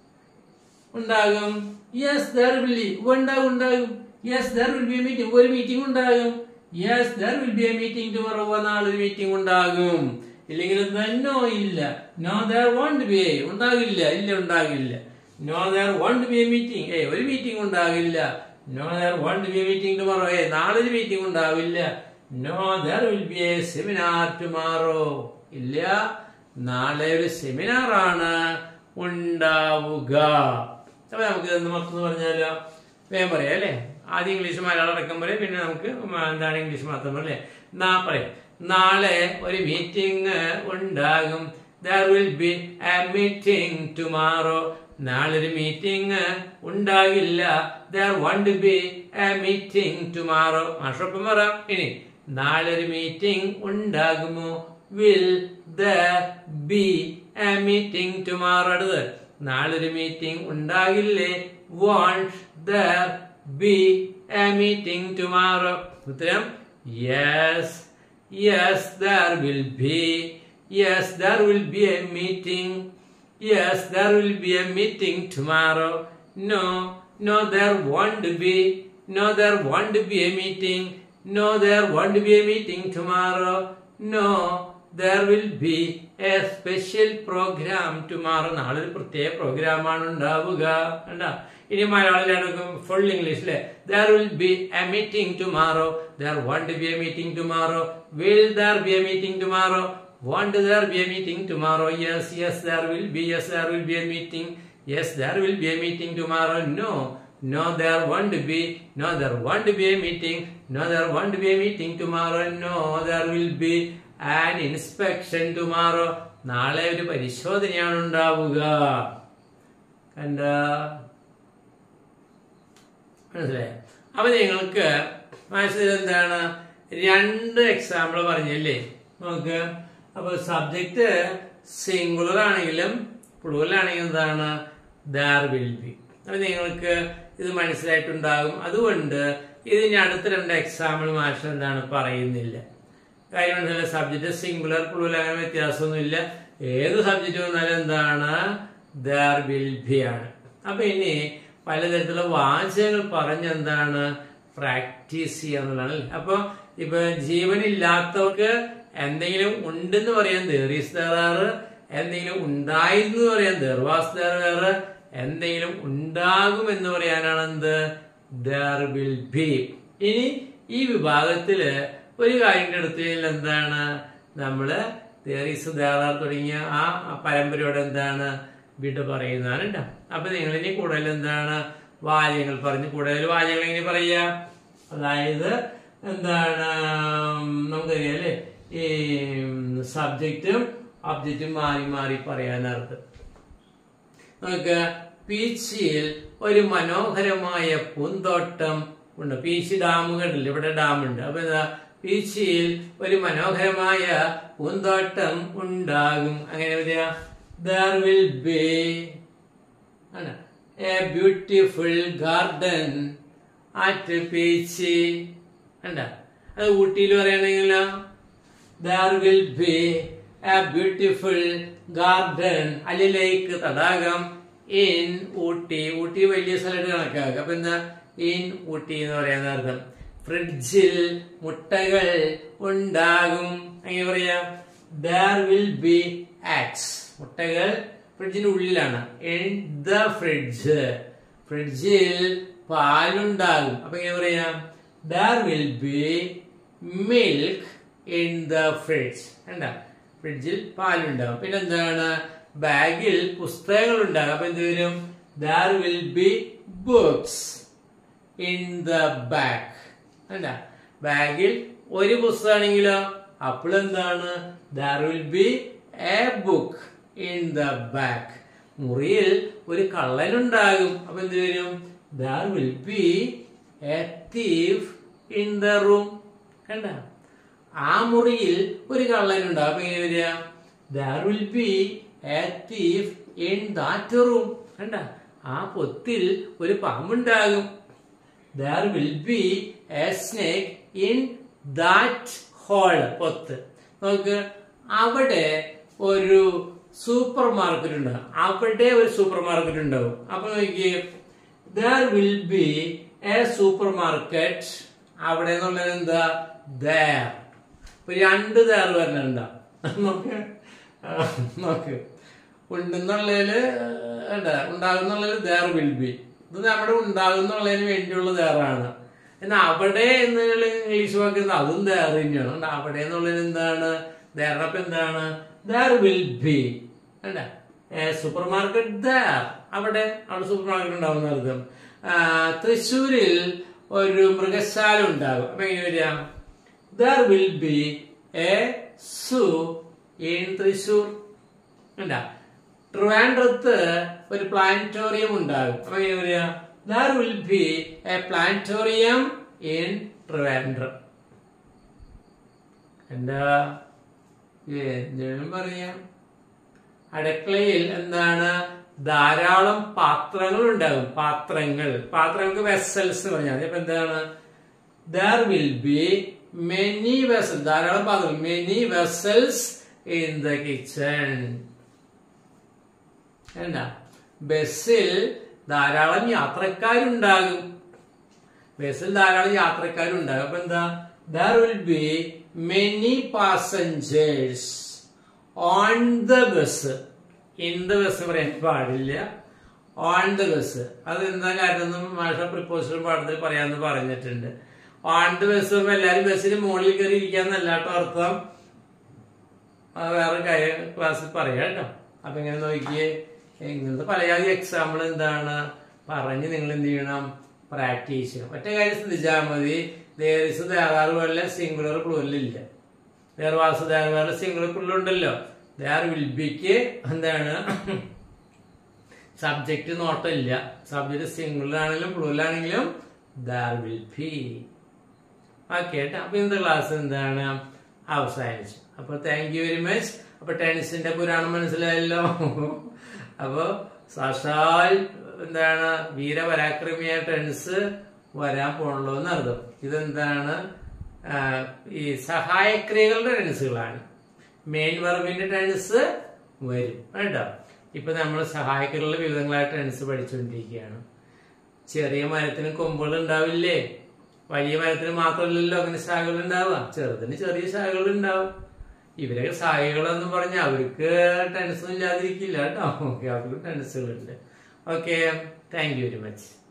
ഉണ്ടാകും യെസ് ദർ വിൽ ഉണ്ടാകും ഉണ്ടാകും yes there will be a meeting ഒരു മീറ്റിംഗ് ഉണ്ടാകും yes there will be a meeting tomorrow നാളെ ഒരു മീറ്റിംഗ് ഉണ്ടാകും ഇല്ലെങ്കിൽ നോ ഇല്ല നോ ദർ വോണ്ട് ബി ഉണ്ടാകില്ല ഇല്ല ഉണ്ടാകില്ല no there won't be a meeting ഏ ഒരു മീറ്റിംഗ് ഉണ്ടാകില്ല no there won't be a meeting tomorrow ഏ നാളെ ഒരു മീറ്റിംഗ് ഉണ്ടാവില്ല no there will be a seminar tomorrow ഇല്ല നാളെ ഒരു സെമിനാർ ആണ് ഉണ്ടാവുക അപ്പൊ നമുക്ക് ഇതൊന്ന് മൊത്തം പറഞ്ഞാലോ വേഗം പറയാം അല്ലേ ആദ്യം ഇംഗ്ലീഷ് മലയാളം അടക്കം പറയും പിന്നെ നമുക്ക് എന്താണ് ഇംഗ്ലീഷ് മാത്രം പറയാം നാ പറയാം നാളെ ഒരു മീറ്റിംഗ് ഉണ്ടാകും there will be a meeting tomorrow നാളെ ഒരു മീറ്റിംഗ് ഉണ്ടാകില്ല there won't be a meeting tomorrow മാഷൊപ്പം പറ ഇനി നാളെ ഒരു മീറ്റിംഗ് ഉണ്ടാകുമോ will there be a meeting tomorrow അടുത്ത് നാളെ ഒരു മീറ്റിംഗ് ഉണ്ടാകില്ലേ won't there be a meeting tomorrow ഉത്തരം yes yes there will be yes there will be a meeting yes there will be a meeting tomorrow no no there won't be no there won't be a meeting no there won't be a meeting tomorrow no there will be a special programme tomorrow നാളെ ഒരു പ്രത്യേക പ്രോഗ്രാമാണ് ഉണ്ടാവുക കണ്ടാ ഇനി Malayalam full ഇംഗ്ലീഷിലെ there will be a meeting tomorrow there won't be a meeting tomorrow will there be a meeting tomorrow won't there be a meeting tomorrow yes yes there will be yes there will be a meeting yes there will be a meeting tomorrow no No, there won't be. No, there won't be a meeting. No, there won't be a meeting tomorrow. No, there will be an inspection tomorrow. നാളെ ഒരു പരിശോധനയാണ് ഉണ്ടാവുക കണ്ട മനസ്സിലായോ അപ്പൊ നിങ്ങൾക്ക് മനസ്സിൽ എന്താണ് രണ്ട് എക്സാമ്പിൾ പറഞ്ഞല്ലേ നോക്ക് അപ്പൊ സബ്ജക്റ്റ് സിംഗുലർ ആണെങ്കിലും പ്ലൂറൽ ആണെങ്കിലും എന്താണ് ദാർ വിൽ ബി അപ്പൊ നിങ്ങൾക്ക് ഇത് മനസ്സിലായിട്ടുണ്ടാകും അതുകൊണ്ട് ഇതിന് അടുത്ത രണ്ട് എക്സാമ്പിൾ മാസ്റ്റർ എന്താണ് പറയുന്നില്ല കാര്യം മനസ്സിലായി സബ്ജക്റ്റ് സിംഗുലർ പ്ലൂറൽ അങ്ങനെ വ്യത്യാസമൊന്നുമില്ല ഏത് സബ്ജക്റ്റ് വന്നാലും എന്താണ് ദർ വിൽ ബി ആണ് അപ്പൊ ഇനി പലതരത്തിലുള്ള വാചകങ്ങൾ പറഞ്ഞെന്താണ് പ്രാക്ടീസ് ചെയ്യാന്നുള്ളതാണ് അപ്പൊ ഇപ്പൊ ജീവനില്ലാത്തവർക്ക് എന്തെങ്കിലും ഉണ്ടെന്ന് പറയാൻ ദേറീസ് തേറാറ് എന്തെങ്കിലും ഉണ്ടായിരുന്നു പറയാൻ ദർവാസ് തേറാറ് എന്തെങ്കിലും ഉണ്ടാകും എന്ന് പറയാനാണ് എന്ത് ദർ വിൽ ബി ഇനി ഈ വിഭാഗത്തില് ഒരു കാര്യം എടുത്തതിൽ എന്താണ് നമ്മള് തേറീസ് തേറാർ തുടങ്ങിയ ആ പരമ്പരയോടെ എന്താണ് വിട പറയുന്നതാണ് കേട്ടോ അപ്പൊ നിങ്ങൾ ഇനി കൂടുതൽ എന്താണ് വാചകങ്ങൾ പറഞ്ഞ് കൂടുതൽ വാചകങ്ങൾ എങ്ങനെ പറയാ അതായത് എന്താണ് നമുക്കറിയാം അല്ലേ ഈ സബ്ജക്റ്റും ഒബ്ജക്റ്റും മാറി മാറി പറയാനർത്ഥം നമുക്ക് പീച്ചിയിൽ ഒരു മനോഹരമായ പൂന്തോട്ടം ഉണ്ട് പീച്ചി ഡാം കണ്ടില്ല ഇവിടെ ഡാം ഉണ്ട് അപ്പൊ എന്താ പീച്ചിയിൽ ഒരു മനോഹരമായ പൂന്തോട്ടം ഉണ്ടാകും അങ്ങനെ വരിക ദർ വിൽ ബി ആണ് a beautiful garden at Peechi കണ്ട അത് ഊട്ടിയിൽ പറയണെങ്കിലോ there will be a beautiful garden അല്ലെ ലേക്ക് തടാകം ഇൻ ഊട്ടി ഊട്ടി വലിയ സ്ഥലമായിട്ട് കണക്കാക്കുക അപ്പൊ എന്താ ഇൻ ഊട്ടി എന്ന് പറയുന്ന അർത്ഥം ഫ്രിഡ്ജിൽ മുട്ടകൾ ഉണ്ടാകും എങ്ങനെ പറയാ ദർ വിൽ ബി ആക്സ് മുട്ടകൾ ഫ്രിഡ്ജിന്റെ ഉള്ളിലാണ് ഇൻ ദ ഫ്രിഡ്ജ് ഫ്രിഡ്ജിൽ പാലുണ്ടാകും അപ്പൊ എങ്ങനെ പറയാം there will be milk in the fridge എന്താ ഫ്രിഡ്ജിൽ പാലുണ്ടാകും പിന്നെ എന്താണ് ബാഗിൽ പുസ്തകങ്ങൾ ഉണ്ടാകും അപ്പൊ എന്ത് വരും there will be books in the bag എന്താ ബാഗിൽ ഒരു പുസ്തകമാണെങ്കിലോ അപ്പോൾ എന്താണ് there will be a book in the bag മുറിയിൽ ഒരു കള്ളനുണ്ടാകും അപ്പൊ എന്ത് വരും there will be a thief in the room കണ്ട ആ മുറിയിൽ ഒരു കള്ളനുണ്ടാകും അപ്പൊ എങ്ങനെ വരിക there will be a thief in that room കണ്ട ആ പൊത്തിൽ ഒരു പാമ്പുണ്ടാകും there will be a snake in that hole പൊത്ത് നോക്ക് അവിടെ ഒരു സൂപ്പർ മാർക്കറ്റ് ഉണ്ടാകും അവിടെ ഒരു സൂപ്പർ മാർക്കറ്റ് ഉണ്ടാവും അപ്പൊ നോക്കി there will be a supermarket അവിടെ എന്നുള്ളത് എന്താ ദർ ഇപ്പൊ രണ്ട് ദർ വരുന്നുണ്ടാവും നോക്ക് ആ, നോക്ക് ഉണ്ടെന്നുള്ളതില് എന്താ ഉണ്ടാകുന്നുള്ളതിൽ ദർ വിൽ ബി ഇത് നമ്മുടെ ഉണ്ടാകുന്നുള്ളതിന് വേണ്ടിയുള്ള ദേറാണ് എന്നാൽ അവിടെ എന്നുള്ള ഇംഗ്ലീഷ് വാക്ക് എന്താ അതും ദേർ തന്നെയാണ് ഉണ്ട് അവിടെ എന്നുള്ളതിന് എന്താണ് ദേറപ്പ് എന്താണ് ദർ വിൽ ബി അല്ല സൂപ്പർ മാർക്കറ്റ് ദർ അവിടെ അവിടെ സൂപ്പർ മാർക്കറ്റ് ഉണ്ടാവുന്ന അർത്ഥം ആ, തൃശ്ശൂരിൽ ഒരു മൃഗശാല ഉണ്ടാകും അപ്പൊ എങ്ങനെ വരിക there will be a zoo in Thrissur എന്താ ട്രിവാൻഡ്രത്ത് ഒരു പ്ലാനറ്റോറിയം ഉണ്ടാകും അപ്പൊ എങ്ങനെ വരിക there will be a planetarium in Trivandrum എന്താ എന്തിനും പറയാം അടുക്കളയിൽ എന്താണ് ധാരാളം പാത്രങ്ങൾ ഉണ്ടാകും പാത്രങ്ങൾ പാത്രങ്ങൾക്ക് വെസൽസ് പറഞ്ഞാൽ ഇപ്പൊ എന്താണ് there will be many vessel ധാരാളം പാത്രങ്ങൾ many vessels in the kitchen എന്താ ബസ്സിൽ ധാരാളം യാത്രക്കാരുണ്ടാകും ബസ്സിൽ ധാരാളം യാത്രക്കാരുണ്ടാകും അപ്പൊ എന്താ there will be many passengers on the bus in the bus പറയാൻ പാടില്ല ഓൺ ദ ബസ് അത് എന്താ കാര്യം മാഷ പ്രിപ്പോസൽ പാഠത്തിൽ പറയാന്ന് പറഞ്ഞിട്ടുണ്ട് ഓൺ ദ ബസ് പറയുമ്പോ എല്ലാരും ബസ്സിന് മുകളിൽ കയറി ഇരിക്കാന്നല്ല കേട്ടോ അർത്ഥം അത് വേറെ കാര്യം ക്ലാസ്സിൽ പറയാം കേട്ടോ അപ്പൊ ഇങ്ങനെ നോക്കിയേ ഇങ്ങനത്തെ പലജാതി എക്സാമ്പിൾ എന്താണ് പറഞ്ഞ് നിങ്ങൾ എന്ത് ചെയ്യണം പ്രാക്ടീസ് ചെയ്യണം ഒറ്റ കാര്യം ശ്രദ്ധിച്ചാൽ മതി ദേറിസ് ദേറാറ് പോലെ സിംഗുലർ പ്ലൂരിലില്ല ദേർ വാസ് ദേർ സിംഗുലർ പ്ലൂരുണ്ടല്ലോ ദേർ വിൽ ബിക്ക് എന്താണ് സബ്ജക്റ്റ് നോട്ടില്ല സബ്ജക്റ്റ് സിംഗുലർ ആണെങ്കിലും പ്ലൂരൽ ആണെങ്കിലും ദാർ വിൽ ബി ഓക്കെ കേട്ടോ അപ്പൊ ഇന്നത്തെ ക്ലാസ് എന്താണ് അവസാനിച്ചു അപ്പൊ താങ്ക് യു വെരി മച്ച് അപ്പൊ ടെൻസിന്റെ പുരാണം മനസ്സിലായല്ലോ അപ്പൊ സാക്ഷാൽ എന്താണ് വീരപരാക്രമിയായ ടെൻസ് വരാൻ പോണല്ലോ എന്നർത്ഥം ഇതെന്താണ് ആ, ഈ സഹായക്രിയകളുടെ ടെൻസുകളാണ് മെയിൻ വർബിന്റെ ടെൻസ് വരും കേട്ടോ ഇപ്പൊ നമ്മൾ സഹായക്രിയകളുടെ വിവിധങ്ങളായ ടെൻസ് പഠിച്ചുകൊണ്ടിരിക്കുകയാണ് ചെറിയ മരത്തിന് കൊമ്പുകൾ ഉണ്ടാവില്ലേ വലിയ മരത്തിന് മാത്രമല്ലല്ലോ അങ്ങനെ ശാഖകൾ ഉണ്ടാവുക ചെറുതിന് ചെറിയ ശാഖകൾ ഉണ്ടാവും ഇവരൊക്കെ ശാഖകളെന്ന് പറഞ്ഞാൽ അവർക്ക് ടെൻഷൻ ഇല്ലാതിരിക്കില്ല കേട്ടോ ഓക്കെ അവർക്ക് ടെൻസുകളുണ്ട് okay thank you very much